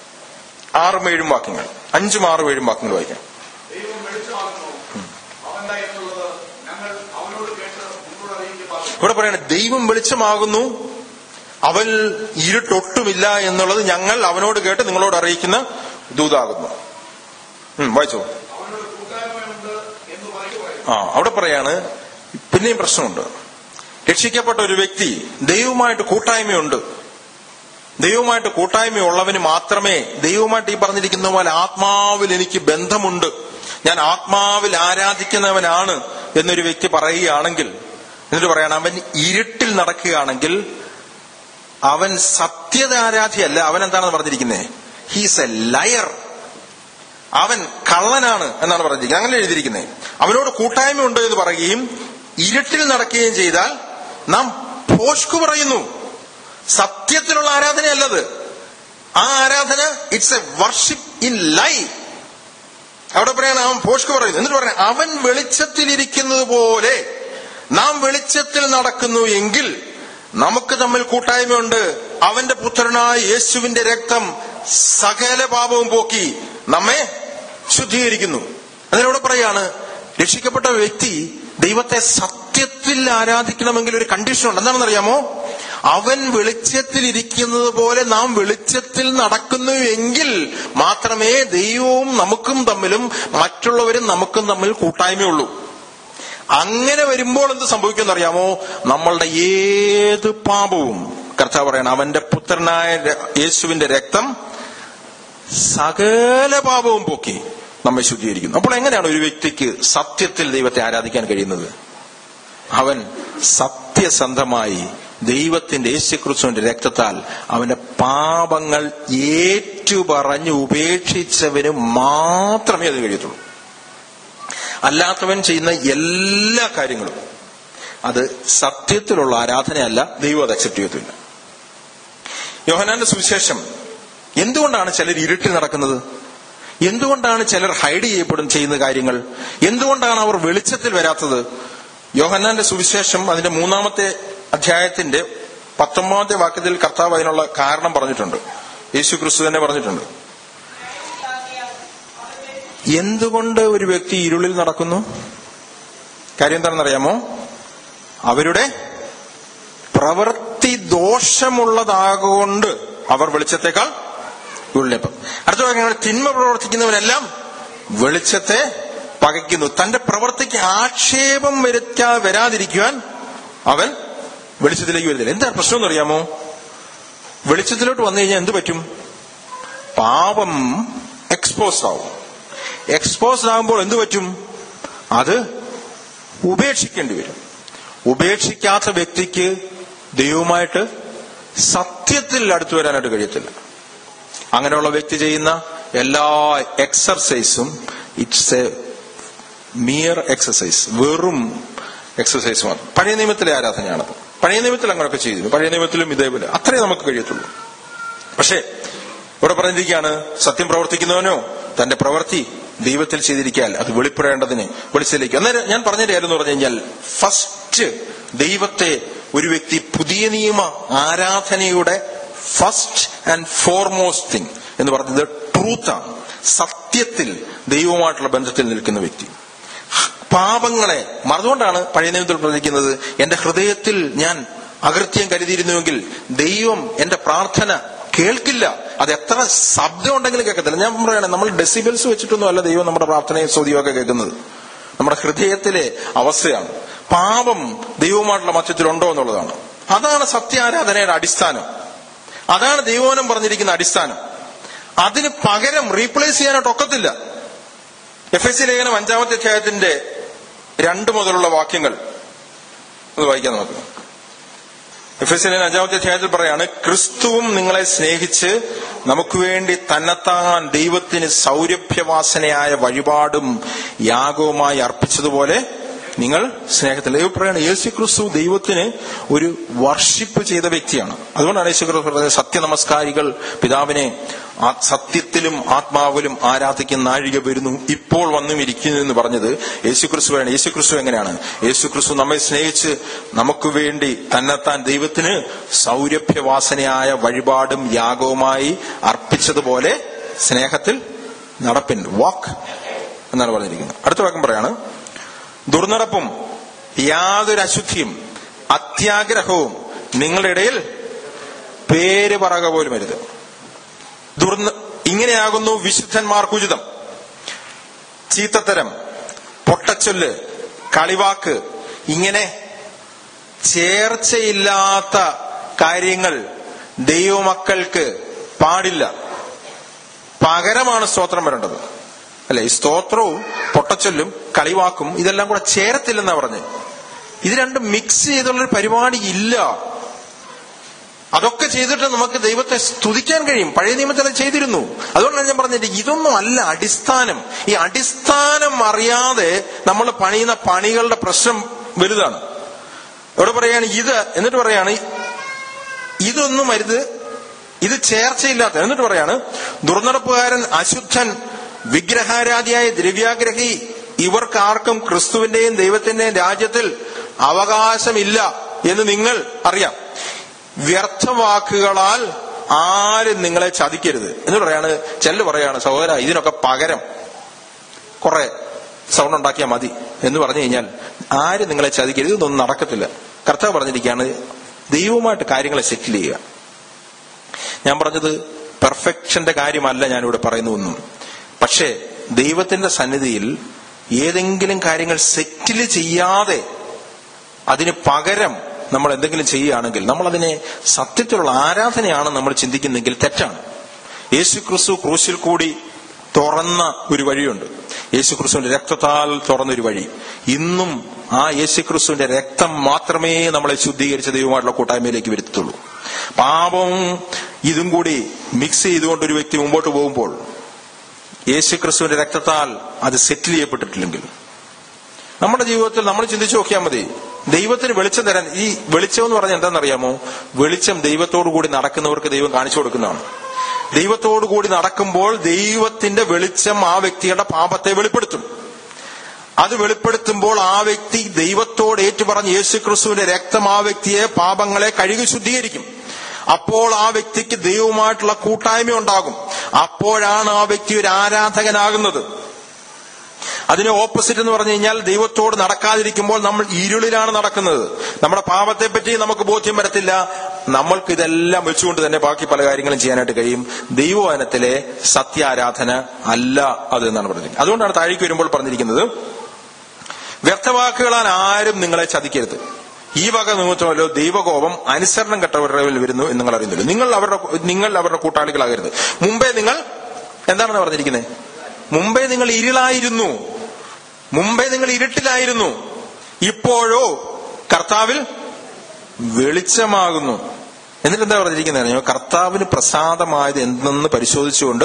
ആറും ഏഴും വാക്യങ്ങൾ അഞ്ചും ആറും ഏഴും വാക്യങ്ങൾ വായിക്കാം ദൈവം വെളിച്ചമാകുന്നു അവന്റെ എന്നുള്ളത് ഞങ്ങൾ അവനോട് കേട്ട് നിങ്ങളോട് അറിയിക്കുക ഇവിടെ പറയാണ് ദൈവം വെളിച്ചമാകുന്നു അവൻ ഇരുട്ടൊട്ടുമില്ല എന്നുള്ളത് ഞങ്ങൾ അവനോട് കേട്ട് നിങ്ങളോട് അറിയിക്കുന്ന ദൂതാകുന്നു ഉം, വായിച്ചോ അവനോട് കൂട്ടായ്മയുണ്ട് എന്ന് പറയുക ആ അവിടെ പറയാണ് പിന്നെയും പ്രശ്നമുണ്ട് രക്ഷിക്കപ്പെട്ട ഒരു വ്യക്തി ദൈവമായിട്ട് കൂട്ടായ്മയുണ്ട് ദൈവമായിട്ട് കൂട്ടായ്മയുള്ളവന് മാത്രമേ ദൈവമായിട്ട് ഈ പറഞ്ഞിരിക്കുന്ന പോലെ ആത്മാവിൽ എനിക്ക് ബന്ധമുണ്ട് ഞാൻ ആത്മാവിൽ ആരാധിക്കുന്നവനാണ് എന്നൊരു വ്യക്തി പറയുകയാണെങ്കിൽ എന്നിട്ട് പറയാണ് അവൻ ഇരുട്ടിൽ നടക്കുകയാണെങ്കിൽ അവൻ സത്യത ആരാധ്യല്ല അവൻ എന്താണെന്ന് പറഞ്ഞിരിക്കുന്നത് ഹീസ് എ ലയർ അവൻ കള്ളനാണ് എന്നാണ് പറഞ്ഞിരിക്കുന്നത് അങ്ങനെ എഴുതിയിരിക്കുന്നത് അവനോട് കൂട്ടായ്മയുണ്ട് എന്ന് പറയുകയും ഇരുട്ടിൽ നടക്കുകയും ചെയ്താൽ നാം പോഷ്കു പറയുന്നു സത്യത്തിലുള്ള ആരാധനയല്ലത് ആ ആരാധന it's a worship in lie അവിടെ പറയാണ് അവൻ പോഷ്കു പറയുന്നു എന്നിട്ട് പറയാം അവൻ വെളിച്ചത്തിലിരിക്കുന്നത് പോലെ നാം വെളിച്ചത്തിൽ നടക്കുന്നു എങ്കിൽ നമുക്ക് തമ്മിൽ കൂട്ടായ്മയുണ്ട് അവന്റെ പുത്രനായ യേശുവിന്റെ രക്തം സകല പാപവും പോക്കി നമ്മെ ശുദ്ധീകരിക്കുന്നു അതിനോട് പറയാണ് രക്ഷിക്കപ്പെട്ട വ്യക്തി ദൈവത്തെ സത്യത്തിൽ ആരാധിക്കണമെങ്കിൽ ഒരു കണ്ടീഷൻ ഉണ്ട് എന്താണെന്ന് അറിയാമോ അവൻ വെളിച്ചത്തിൽ ഇരിക്കുന്നത് പോലെ നാം വെളിച്ചത്തിൽ നടക്കുന്നു എങ്കിൽ മാത്രമേ ദൈവവും നമുക്കും തമ്മിലും മറ്റുള്ളവരും നമുക്കും തമ്മിൽ കൂട്ടായ്മയുള്ളൂ അങ്ങനെ വരുമ്പോൾ എന്ത് സംഭവിക്കുമെന്ന് അറിയാമോ നമ്മളുടെ ഏത് പാപവും കർത്താവ് പറയണം അവന്റെ പുത്രനായ ര- യേശുവിന്റെ രക്തം സകല പാപവും പോക്കി നമ്മെ ശുദ്ധീകരിക്കുന്നു അപ്പോൾ എങ്ങനെയാണ് ഒരു വ്യക്തിക്ക് സത്യത്തിൽ ദൈവത്തെ ആരാധിക്കാൻ കഴിയുന്നത് അവൻ സത്യസന്ധമായി ദൈവത്തിന്റെ യേശുക്രിസ്തുവിന്റെ രക്തത്താൽ അവന്റെ പാപങ്ങൾ ഏറ്റു ഏറ്റുപറഞ്ഞ് ഉപേക്ഷിച്ചവന് മാത്രമേ അത് കഴിയത്തുള്ളൂ അല്ലാത്തവൻ ചെയ്യുന്ന എല്ലാ കാര്യങ്ങളും അത് സത്യത്തിലുള്ള ആരാധനയല്ല ദൈവം അത് അക്സെപ്റ്റ് ചെയ്യത്തില്ല യോഹനാന്റെ സുവിശേഷം എന്തുകൊണ്ടാണ് ചിലർ ഇരുട്ടിൽ നടക്കുന്നത് എന്തുകൊണ്ടാണ് ചിലർ ഹൈഡ് ചെയ്യപ്പെടും ചെയ്യുന്ന കാര്യങ്ങൾ എന്തുകൊണ്ടാണ് അവർ വെളിച്ചത്തിൽ വരാത്തത് യോഹന്നാന്റെ സുവിശേഷം അതിന്റെ മൂന്നാമത്തെ അധ്യായത്തിന്റെ പത്തൊമ്പതാമത്തെ വാക്യത്തിൽ കർത്താവ് അതിനുള്ള കാരണം പറഞ്ഞിട്ടുണ്ട് യേശു ക്രിസ്തു തന്നെ പറഞ്ഞിട്ടുണ്ട് എന്തുകൊണ്ട് ഒരു വ്യക്തി ഇരുളിൽ നടക്കുന്നു കാര്യം എന്താണെന്നറിയാമോ അവരുടെ പ്രവൃത്തി ദോഷമുള്ളതാകൊണ്ട് അവർ വെളിച്ചത്തെക്കാൾ ഉള്ളിപ്പം അടുത്ത വാക്യങ്ങൾ തിന്മ പ്രവർത്തിക്കുന്നവരെല്ലാം വെളിച്ചത്തെ പകയ്ക്കുന്നു തന്റെ പ്രവൃത്തിക്ക് ആക്ഷേപം വരുത്താ വരാതിരിക്കുവാൻ അവൻ വെളിച്ചത്തിലേക്ക് വരുന്നില്ല എന്താ പ്രശ്നം എന്നറിയാമോ വെളിച്ചത്തിലോട്ട് വന്നു കഴിഞ്ഞാൽ എന്ത് പറ്റും പാപം എക്സ്പോസ്ഡ് ആവും എക്സ്പോസ്ഡ് ആകുമ്പോൾ എന്ത് പറ്റും അത് ഉപേക്ഷിക്കേണ്ടി വരും ഉപേക്ഷിക്കാത്ത വ്യക്തിക്ക് ദൈവവുമായിട്ട് സത്യത്തിൽ അടുത്തു വരാനായിട്ട് കഴിയത്തില്ല അങ്ങനെയുള്ള വ്യക്തി ചെയ്യുന്ന എല്ലാ എക്സർസൈസും ഇറ്റ്സ് എ മിയർ എക്സസൈസ് വെറും എക്സസൈസ് മാത്രം പഴയ നിയമത്തിലെ ആരാധനയാണത് പഴയ നിയമത്തിൽ അങ്ങനെയൊക്കെ ചെയ്തിരുന്നു പഴയ നിയമത്തിലും ഇതേപോലെ അത്രേ നമുക്ക് കഴിയത്തുള്ളൂ പക്ഷേ ഇവിടെ പറഞ്ഞിരിക്കുകയാണ് സത്യം പ്രവർത്തിക്കുന്നവനോ തന്റെ പ്രവൃത്തി ദൈവത്തിൽ ചെയ്തിരിക്കാൻ അത് വെളിപ്പെടേണ്ടതിന് വെളിച്ചത്തിലേക്ക് അന്നേരം ഞാൻ പറഞ്ഞിട്ടായിരുന്നു പറഞ്ഞു കഴിഞ്ഞാൽ ഫസ്റ്റ് ദൈവത്തെ ഒരു വ്യക്തി പുതിയ നിയമ ആരാധനയുടെ ഫസ്റ്റ് ആൻഡ് ഫോർമോസ്റ്റ് തിങ് എന്ന് പറഞ്ഞത് ട്രൂത്താണ് സത്യത്തിൽ ദൈവവുമായിട്ടുള്ള ബന്ധത്തിൽ നിൽക്കുന്ന വ്യക്തി പാപങ്ങളെ മറന്നുകൊണ്ടാണ് പഴയ നിയമത്തിൽ പ്രതിക്കുന്നത് എന്റെ ഹൃദയത്തിൽ ഞാൻ അകൃത്യം കരുതിയിരുന്നുവെങ്കിൽ ദൈവം എന്റെ പ്രാർത്ഥന കേൾക്കില്ല അത് എത്ര ശബ്ദം ഉണ്ടെങ്കിലും കേൾക്കത്തില്ല ഞാൻ പറയണേ നമ്മൾ ഡെസിബിൾസ് വെച്ചിട്ടൊന്നും അല്ല ദൈവം നമ്മുടെ പ്രാർത്ഥനയും സ്തുതിയും ഒക്കെ കേൾക്കുന്നത് നമ്മുടെ ഹൃദയത്തിലെ അവസ്ഥയാണ് പാപം ദൈവവുമായിട്ടുള്ള മധ്യത്തിലുണ്ടോ എന്നുള്ളതാണ് അതാണ് സത്യാരാധനയുടെ അടിസ്ഥാനം അതാണ് ദൈവവനം പറഞ്ഞിരിക്കുന്ന അടിസ്ഥാനം അതിന് പകരം റീപ്ലേസ് ചെയ്യാനായിട്ട് ഒക്കത്തില്ല എഫ് എസ് സി ലേഖനം അഞ്ചാമത്തെ അധ്യായത്തിന്റെ രണ്ട് മുതലുള്ള വാക്യങ്ങൾ ഒന്ന് വായിക്കാം നമുക്ക് എഫ് എസ് ലേഖനം അഞ്ചാമത്തെ അധ്യായത്തിൽ പറയാണ് ക്രിസ്തുവും നിങ്ങളെ സ്നേഹിച്ച് നമുക്ക് വേണ്ടി തന്നെത്താൻ ദൈവത്തിന് സൗരഭ്യവാസനയായ വഴിപാടും യാഗവുമായി അർപ്പിച്ചതുപോലെ നിങ്ങൾ സ്നേഹത്തിൽ ദൈവം പറയാണ് യേശു ക്രിസ്തു ദൈവത്തിന് ഒരു വർഷിപ്പ് ചെയ്ത വ്യക്തിയാണ് അതുകൊണ്ടാണ് യേശു ക്രിസ്തു പറഞ്ഞത് സത്യനമസ്കാരികൾ പിതാവിനെ ആ സത്യത്തിലും ആത്മാവിലും ആരാധിക്കുന്ന നാഴിക വരുന്നു ഇപ്പോൾ വന്നും ഇരിക്കുന്നു എന്ന് പറഞ്ഞത് യേശു ക്രിസ്തുവാണ് യേശു ക്രിസ്തു എങ്ങനെയാണ് യേശു ക്രിസ്തു നമ്മെ സ്നേഹിച്ച് നമുക്ക് വേണ്ടി തന്നെത്താൻ ദൈവത്തിന് സൗരഭ്യവാസനയായ വഴിപാടും യാഗവുമായി അർപ്പിച്ചതുപോലെ സ്നേഹത്തിൽ നടപ്പിൻ വാക്ക് എന്നാണ് പറഞ്ഞിരിക്കുന്നത് അടുത്ത വാക്യം പറയാണ് ദുർനടപ്പും യാതൊരു അശുദ്ധിയും അത്യാഗ്രഹവും നിങ്ങളുടെ ഇടയിൽ പേര് പറക പോലും അരുത് ദുർന ഇങ്ങനെയാകുന്നു വിശുദ്ധന്മാർക്കുചിതം ചീത്തത്തരം പൊട്ടച്ചൊല്ല് കളിവാക്ക് ഇങ്ങനെ ചേർച്ചയില്ലാത്ത കാര്യങ്ങൾ ദൈവമക്കൾക്ക് പാടില്ല പകരമാണ് സ്തോത്രം വരേണ്ടത് അല്ലെ ഈ സ്തോത്രവും പൊട്ടച്ചൊല്ലും കളിവാക്കും ഇതെല്ലാം കൂടെ ചേരത്തില്ലെന്നാ പറഞ്ഞ് ഇത് രണ്ടും മിക്സ് ചെയ്തുള്ളൊരു പരിപാടി ഇല്ല അതൊക്കെ ചെയ്തിട്ട് നമുക്ക് ദൈവത്തെ സ്തുതിക്കാൻ കഴിയും പഴയ നിയമത്തിൽ അത് ചെയ്തിരുന്നു അതുകൊണ്ടാണ് ഞാൻ പറഞ്ഞത് ഇതൊന്നും അല്ല അടിസ്ഥാനം ഈ അടിസ്ഥാനം അറിയാതെ നമ്മൾ പണിയുന്ന പണികളുടെ പ്രശ്നം വലുതാണ് ഇവിടെ പറയാണ് ഇത് എന്നിട്ട് പറയാണ് ഇതൊന്നും അരുത് ഇത് ചേർച്ചയില്ലാത്ത എന്നിട്ട് പറയാണ് ദുർനടപ്പുകാരൻ അശുദ്ധൻ വിഗ്രഹാരാധിയായ ദ്രവ്യാഗ്രഹി ഇവർക്ക് ആർക്കും ക്രിസ്തുവിന്റെയും ദൈവത്തിന്റെയും രാജ്യത്തിൽ അവകാശമില്ല എന്ന് നിങ്ങൾ അറിയാം വ്യർത്ഥവാക്കുകളാൽ ആരും നിങ്ങളെ ചതിക്കരുത് എന്ന് പറയാണ് ചെല്ല് പറയാണ് സഹോദര ഇതിനൊക്കെ പകരം കുറെ സൗണ്ട് ഉണ്ടാക്കിയാൽ മതി എന്ന് പറഞ്ഞു കഴിഞ്ഞാൽ ആരും നിങ്ങളെ ചതിക്കരുത് ഇതൊന്നും നടക്കത്തില്ല കർത്താവ് പറഞ്ഞിരിക്കുകയാണ് ദൈവവുമായിട്ട് കാര്യങ്ങളെ സെറ്റിൽ ചെയ്യുക ഞാൻ പറഞ്ഞത് പെർഫെക്ഷന്റെ കാര്യമല്ല ഞാനിവിടെ പറയുന്നതൊന്നും പക്ഷേ ദൈവത്തിന്റെ സന്നിധിയിൽ ഏതെങ്കിലും കാര്യങ്ങൾ സെറ്റിൽ ചെയ്യാതെ അതിന് പകരം നമ്മൾ എന്തെങ്കിലും ചെയ്യുകയാണെങ്കിൽ നമ്മൾ അതിനെ സത്യത്തിലുള്ള ആരാധനയാണ് നമ്മൾ ചിന്തിക്കുന്നെങ്കിൽ തെറ്റാണ് യേശു ക്രിസ്തു ക്രൂശിൽ കൂടി തുറന്ന ഒരു വഴിയുണ്ട് യേശു ക്രിസ്തുവിന്റെ രക്തത്താൽ തുറന്നൊരു വഴി ഇന്നും ആ യേശു ക്രിസ്തുവിന്റെ രക്തം മാത്രമേ നമ്മളെ ശുദ്ധീകരിച്ച ദൈവമായിട്ടുള്ള കൂട്ടായ്മയിലേക്ക് വരുത്തുള്ളൂ പാപവും ഇതും കൂടി മിക്സ് ചെയ്തുകൊണ്ട് ഒരു വ്യക്തി മുമ്പോട്ട് പോകുമ്പോൾ യേശു ക്രിസ്തുവിന്റെ രക്തത്താൽ അത് സെറ്റിൽ ചെയ്യപ്പെട്ടിട്ടില്ലെങ്കിൽ നമ്മുടെ ജീവിതത്തിൽ നമ്മൾ ചിന്തിച്ചു നോക്കിയാൽ മതി ദൈവത്തിന് വെളിച്ചം തരാൻ ഈ വെളിച്ചം എന്ന് പറഞ്ഞാൽ എന്താണെന്നറിയാമോ വെളിച്ചം ദൈവത്തോടു കൂടി നടക്കുന്നവർക്ക് ദൈവം കാണിച്ചു കൊടുക്കുന്നതാണ് ദൈവത്തോടു കൂടി നടക്കുമ്പോൾ ദൈവത്തിന്റെ വെളിച്ചം ആ വ്യക്തിയുടെ പാപത്തെ വെളിപ്പെടുത്തും അത് വെളിപ്പെടുത്തുമ്പോൾ ആ വ്യക്തി ദൈവത്തോട് ഏറ്റുപറഞ്ഞ് യേശു ക്രിസ്തുവിന്റെ രക്തം ആ വ്യക്തിയെ പാപങ്ങളെ കഴുകി ശുദ്ധീകരിക്കും അപ്പോൾ ആ വ്യക്തിക്ക് ദൈവവുമായിട്ടുള്ള കൂട്ടായ്മ ഉണ്ടാകും അപ്പോഴാണ് ആ വ്യക്തി ഒരു ആരാധകനാകുന്നത് അതിന് ഓപ്പോസിറ്റ് എന്ന് പറഞ്ഞു കഴിഞ്ഞാൽ ദൈവത്തോട് നടക്കാതിരിക്കുമ്പോൾ നമ്മൾ ഇരുളിലാണ് നടക്കുന്നത് നമ്മുടെ പാപത്തെ പറ്റി നമുക്ക് ബോധ്യം വരത്തില്ല നമ്മൾക്ക് ഇതെല്ലാം വെച്ചുകൊണ്ട് തന്നെ ബാക്കി പല കാര്യങ്ങളും ചെയ്യാനായിട്ട് കഴിയും ദൈവവനത്തിലെ സത്യാരാധന അല്ല അത് എന്നാണ് പറഞ്ഞിരിക്കുന്നത് അതുകൊണ്ടാണ് താഴേക്ക് വരുമ്പോൾ പറഞ്ഞിരിക്കുന്നത് വ്യർത്ഥവാക്കുകളാൽ ആരും നിങ്ങളെ ചതിക്കരുത് ഈ വക നിമിത്തമല്ലോ ദൈവകോപം അനുസരണം കെട്ടവരുടെ മേൽ വരുന്നു എന്ന് നിങ്ങൾ അറിയുന്നില്ല നിങ്ങൾ അവരുടെ നിങ്ങൾ അവരുടെ കൂട്ടാളികളാകരുത് മുമ്പേ നിങ്ങൾ എന്താണെന്ന് പറഞ്ഞിരിക്കുന്നത് മുമ്പേ നിങ്ങൾ ഇരുളായിരുന്നു മുമ്പേ നിങ്ങൾ ഇരുട്ടിലായിരുന്നു ഇപ്പോഴോ കർത്താവിൽ വെളിച്ചമാകുന്നു എന്നിട്ട് എന്താ പറഞ്ഞിരിക്കുന്നത് അറിയോ? കർത്താവിന് പ്രസാദമായത് എന്തെന്ന് പരിശോധിച്ചുകൊണ്ട്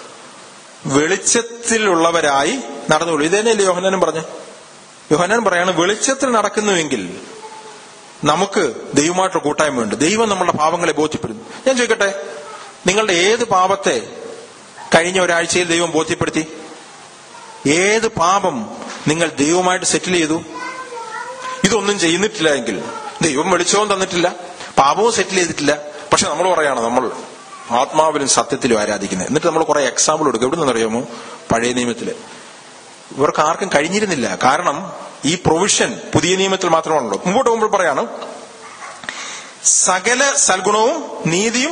വെളിച്ചത്തിലുള്ളവരായി നടന്നുള്ളൂ ഇത് തന്നെയല്ലേ യോഹനാനും പറഞ്ഞു യോഹനാൻ പറയാണ് വെളിച്ചത്തിൽ നടക്കുന്നുവെങ്കിൽ നമുക്ക് ദൈവമായിട്ടുള്ള കൂട്ടായ്മയുണ്ട് ദൈവം നമ്മളുടെ പാപങ്ങളെ ബോധ്യപ്പെടുന്നു ഞാൻ ചോദിക്കട്ടെ നിങ്ങളുടെ ഏത് പാപത്തെ കഴിഞ്ഞ ഒരാഴ്ചയിൽ ദൈവം ബോധ്യപ്പെടുത്തി ഏത് പാപം നിങ്ങൾ ദൈവമായിട്ട് സെറ്റിൽ ചെയ്തു ഇതൊന്നും ചെയ്യുന്നിട്ടില്ല എങ്കിൽ ദൈവം വെളിച്ചവും തന്നിട്ടില്ല പാപവും സെറ്റിൽ ചെയ്തിട്ടില്ല പക്ഷെ നമ്മൾ പറയാണ് നമ്മൾ ആത്മാവിലും സത്യത്തിലും ആരാധിക്കുന്നത് എന്നിട്ട് നമ്മൾ കുറെ എക്സാമ്പിൾ കൊടുക്കും എവിടെ നിന്നറിയാമോ പഴയ നിയമത്തില് ഇവർക്ക് ആർക്കും കഴിഞ്ഞിരുന്നില്ല കാരണം ഈ പ്രൊവിഷൻ പുതിയ നിയമത്തിൽ മാത്രമാണല്ലോ മുമ്പോട്ട് പോകുമ്പോൾ പറയാണ് സകല സൽഗുണവും നീതിയും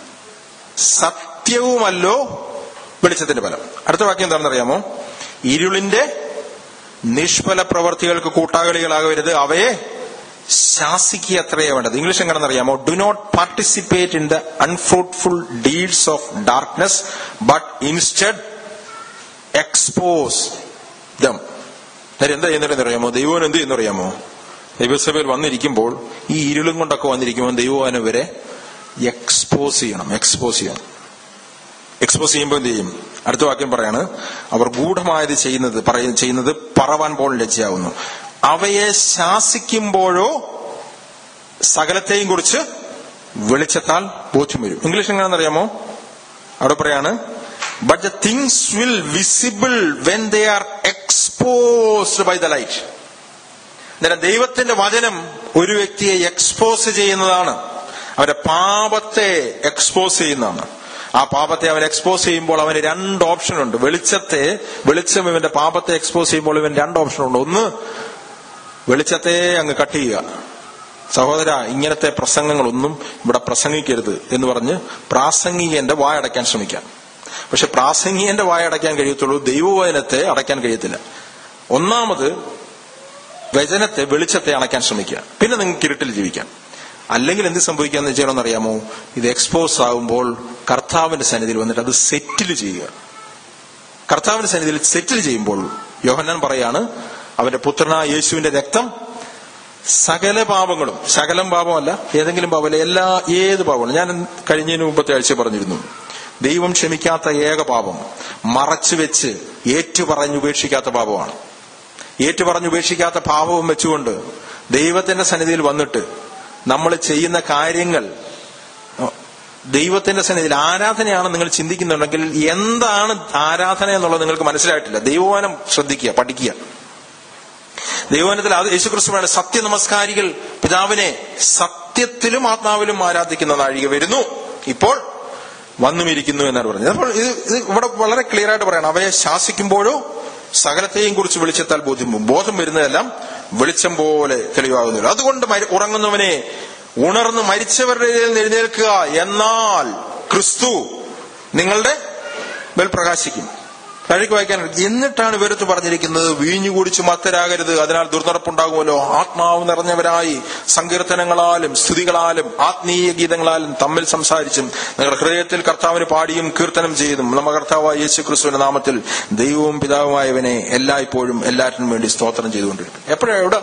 സത്യവുമല്ലോ വെളിച്ചത്തിന്റെ ഫലം അടുത്ത വാക്യം എന്താണെന്നറിയാമോ ഇരുളിന്റെ നിഷ്ഫല പ്രവർത്തികൾക്ക് കൂട്ടാകളികളാകരുത് അവയെ ശാസിക്കുക അത്രയേ വേണ്ടത് ഇംഗ്ലീഷ് എങ്ങനെയെന്നറിയാമോ do not participate in the unfruitful deeds of darkness but instead expose them നേരെ എന്താ ചെയ്യുന്നതെന്ന് അറിയാമോ ദൈവം എന്ത് ചെയ്യുന്ന അറിയാമോ ദൈവസഭയിൽ വന്നിരിക്കുമ്പോൾ ഈ ഇരുളും കൊണ്ടൊക്കെ വന്നിരിക്കുമ്പോൾ ദൈവവാനം വരെ എക്സ്പോസ് ചെയ്യണം എക്സ്പോസ് ചെയ്യണം എക്സ്പോസ് ചെയ്യുമ്പോൾ എന്ത് ചെയ്യും അടുത്ത വാക്യം പറയാണ് അവർ ഗൂഢമായത് ചെയ്യുന്നത് പറയ ചെയ്യുന്നത് പറവാൻ പോൽ ലജ്ജയാവുന്നു അവയെ ശാസിക്കുമ്പോഴോ സകലത്തെയും കുറിച്ച് വെളിച്ചത്താൽ ബോധ്യം വരും ഇംഗ്ലീഷ് എങ്ങനെയാണെന്നറിയാമോ അവിടെ പറയാണ് but the things will visible when they are exposed by the light അന്നേരം ദൈവത്തിന്റെ വചനം ഒരു വ്യക്തിയെ എക്സ്പോസ് ചെയ്യുന്നതാണ് അവന്റെ പാപത്തെ എക്സ്പോസ് ചെയ്യുന്നതാണ് ആ പാപത്തെ അവൻ എക്സ്പോസ് ചെയ്യുമ്പോൾ അവന് രണ്ട് ഓപ്ഷൻ ഉണ്ട് വെളിച്ചത്തെ വെളിച്ചം ഇവന്റെ പാപത്തെ എക്സ്പോസ് ചെയ്യുമ്പോൾ ഇവൻ രണ്ട് ഓപ്ഷൻ ഉണ്ട് ഒന്ന് വെളിച്ചത്തെ അങ്ങ് കട്ട് ചെയ്യുക സഹോദര ഇങ്ങനത്തെ പ്രസംഗങ്ങളൊന്നും ഇവിടെ പ്രസംഗിക്കരുത് എന്ന് പറഞ്ഞ് പ്രാസംഗികന്റെ വായടയ്ക്കാൻ ശ്രമിക്കാം പക്ഷെ പ്രാസംഗികന്റെ വായടയ്ക്കാൻ കഴിയത്തുള്ളൂ ദൈവവചനത്തെ അടയ്ക്കാൻ കഴിയത്തില്ല ഒന്നാമത് വചനത്തെ വെളിച്ചത്തെ അണയ്ക്കാൻ ശ്രമിക്കുക പിന്നെ നിങ്ങൾക്ക് ഇരുട്ടിൽ ജീവിക്കാം അല്ലെങ്കിൽ എന്ത് സംഭവിക്കാന്ന് വെച്ചാൽ അറിയാമോ ഇത് എക്സ്പോസ് ആകുമ്പോൾ കർത്താവിന്റെ സന്നിധിയിൽ വന്നിട്ട് അത് സെറ്റിൽ ചെയ്യുക കർത്താവിന്റെ സന്നിധിയിൽ സെറ്റിൽ ചെയ്യുമ്പോൾ യോഹന്നാൻ പറയാണ് അവന്റെ പുത്രനായ യേശുവിന്റെ രക്തം സകല പാപങ്ങളും ശകലം പാപമല്ല ഏതെങ്കിലും പാപമല്ല എല്ലാ ഏത് പാപങ്ങളും ഞാൻ കഴിഞ്ഞതിന് മുമ്പത്തെ ആഴ്ച പറഞ്ഞിരുന്നു ദൈവം ക്ഷമിക്കാത്ത ഏക പാപം മറച്ചു വെച്ച് ഏറ്റുപറഞ്ഞ് ഉപേക്ഷിക്കാത്ത പാപമാണ് ഏറ്റുപറഞ്ഞ് ഉപേക്ഷിക്കാത്ത പാപവും വെച്ചുകൊണ്ട് ദൈവത്തിന്റെ സന്നിധിയിൽ വന്നിട്ട് നമ്മൾ ചെയ്യുന്ന കാര്യങ്ങൾ ദൈവത്തിന്റെ സന്നിധിയിൽ ആരാധനയാണ് നിങ്ങൾ ചിന്തിക്കുന്നുണ്ടെങ്കിൽ എന്താണ് ആരാധന എന്നുള്ളത് നിങ്ങൾക്ക് മനസ്സിലായിട്ടില്ല ദൈവവാനം ശ്രദ്ധിക്കുക പഠിക്കുക ദൈവവനത്തിൽ അത് യേശുക്രിസ്തുവാണ് സത്യ നമസ്കാരികൾ പിതാവിനെ സത്യത്തിലും ആത്മാവിലും ആരാധിക്കുന്ന നാഴിക വരുന്നു ഇപ്പോൾ വന്നുമിരിക്കുന്നു എന്നാണ് പറഞ്ഞത് അപ്പോൾ ഇത് ഇത് ഇവിടെ വളരെ ക്ലിയർ ആയിട്ട് പറയണം അവയെ ശാസിക്കുമ്പോഴോ സകലത്തെയും കുറിച്ച് വെളിച്ചത്താൽ ബോധ്യം വരും. ബോധം വരുന്നതെല്ലാം വെളിച്ചം പോലെ തെളിവാകുന്നില്ല അതുകൊണ്ട് മരി- ഉറങ്ങുന്നവനെ ഉണർന്ന് മരിച്ചവരുടെ ഇടയിൽ നിന്ന് എഴുന്നേൽക്കുക എന്നാൽ ക്രിസ്തു നിങ്ങളുടെ മേൽ പ്രകാശിക്കും താഴേക്ക് വായിക്കാൻ എന്നിട്ടാണ് ഇവരത്ത് പറഞ്ഞിരിക്കുന്നത് വീഞ്ഞു കുടിച്ച് മത്തരാകരുത് അതിനാൽ ദുർനടപ്പുണ്ടാകുമല്ലോ ആത്മാവ് നിറഞ്ഞവരായി സങ്കീർത്തനങ്ങളാലും സ്തുതികളാലും ആത്മീയ ഗീതങ്ങളാലും തമ്മിൽ സംസാരിച്ചും നിങ്ങളുടെ ഹൃദയത്തിൽ കർത്താവിന് പാടിയും കീർത്തനം ചെയ്തും നമ്മ കർത്താവായ യേശു ക്രിസ്തുവിന്റെ നാമത്തിൽ ദൈവവും പിതാവുമായവനെ എല്ലായ്പ്പോഴും എല്ലാറ്റിനും വേണ്ടി സ്തോത്രം ചെയ്തുകൊണ്ടിരിക്കും എപ്പോഴാണ് എവിടെ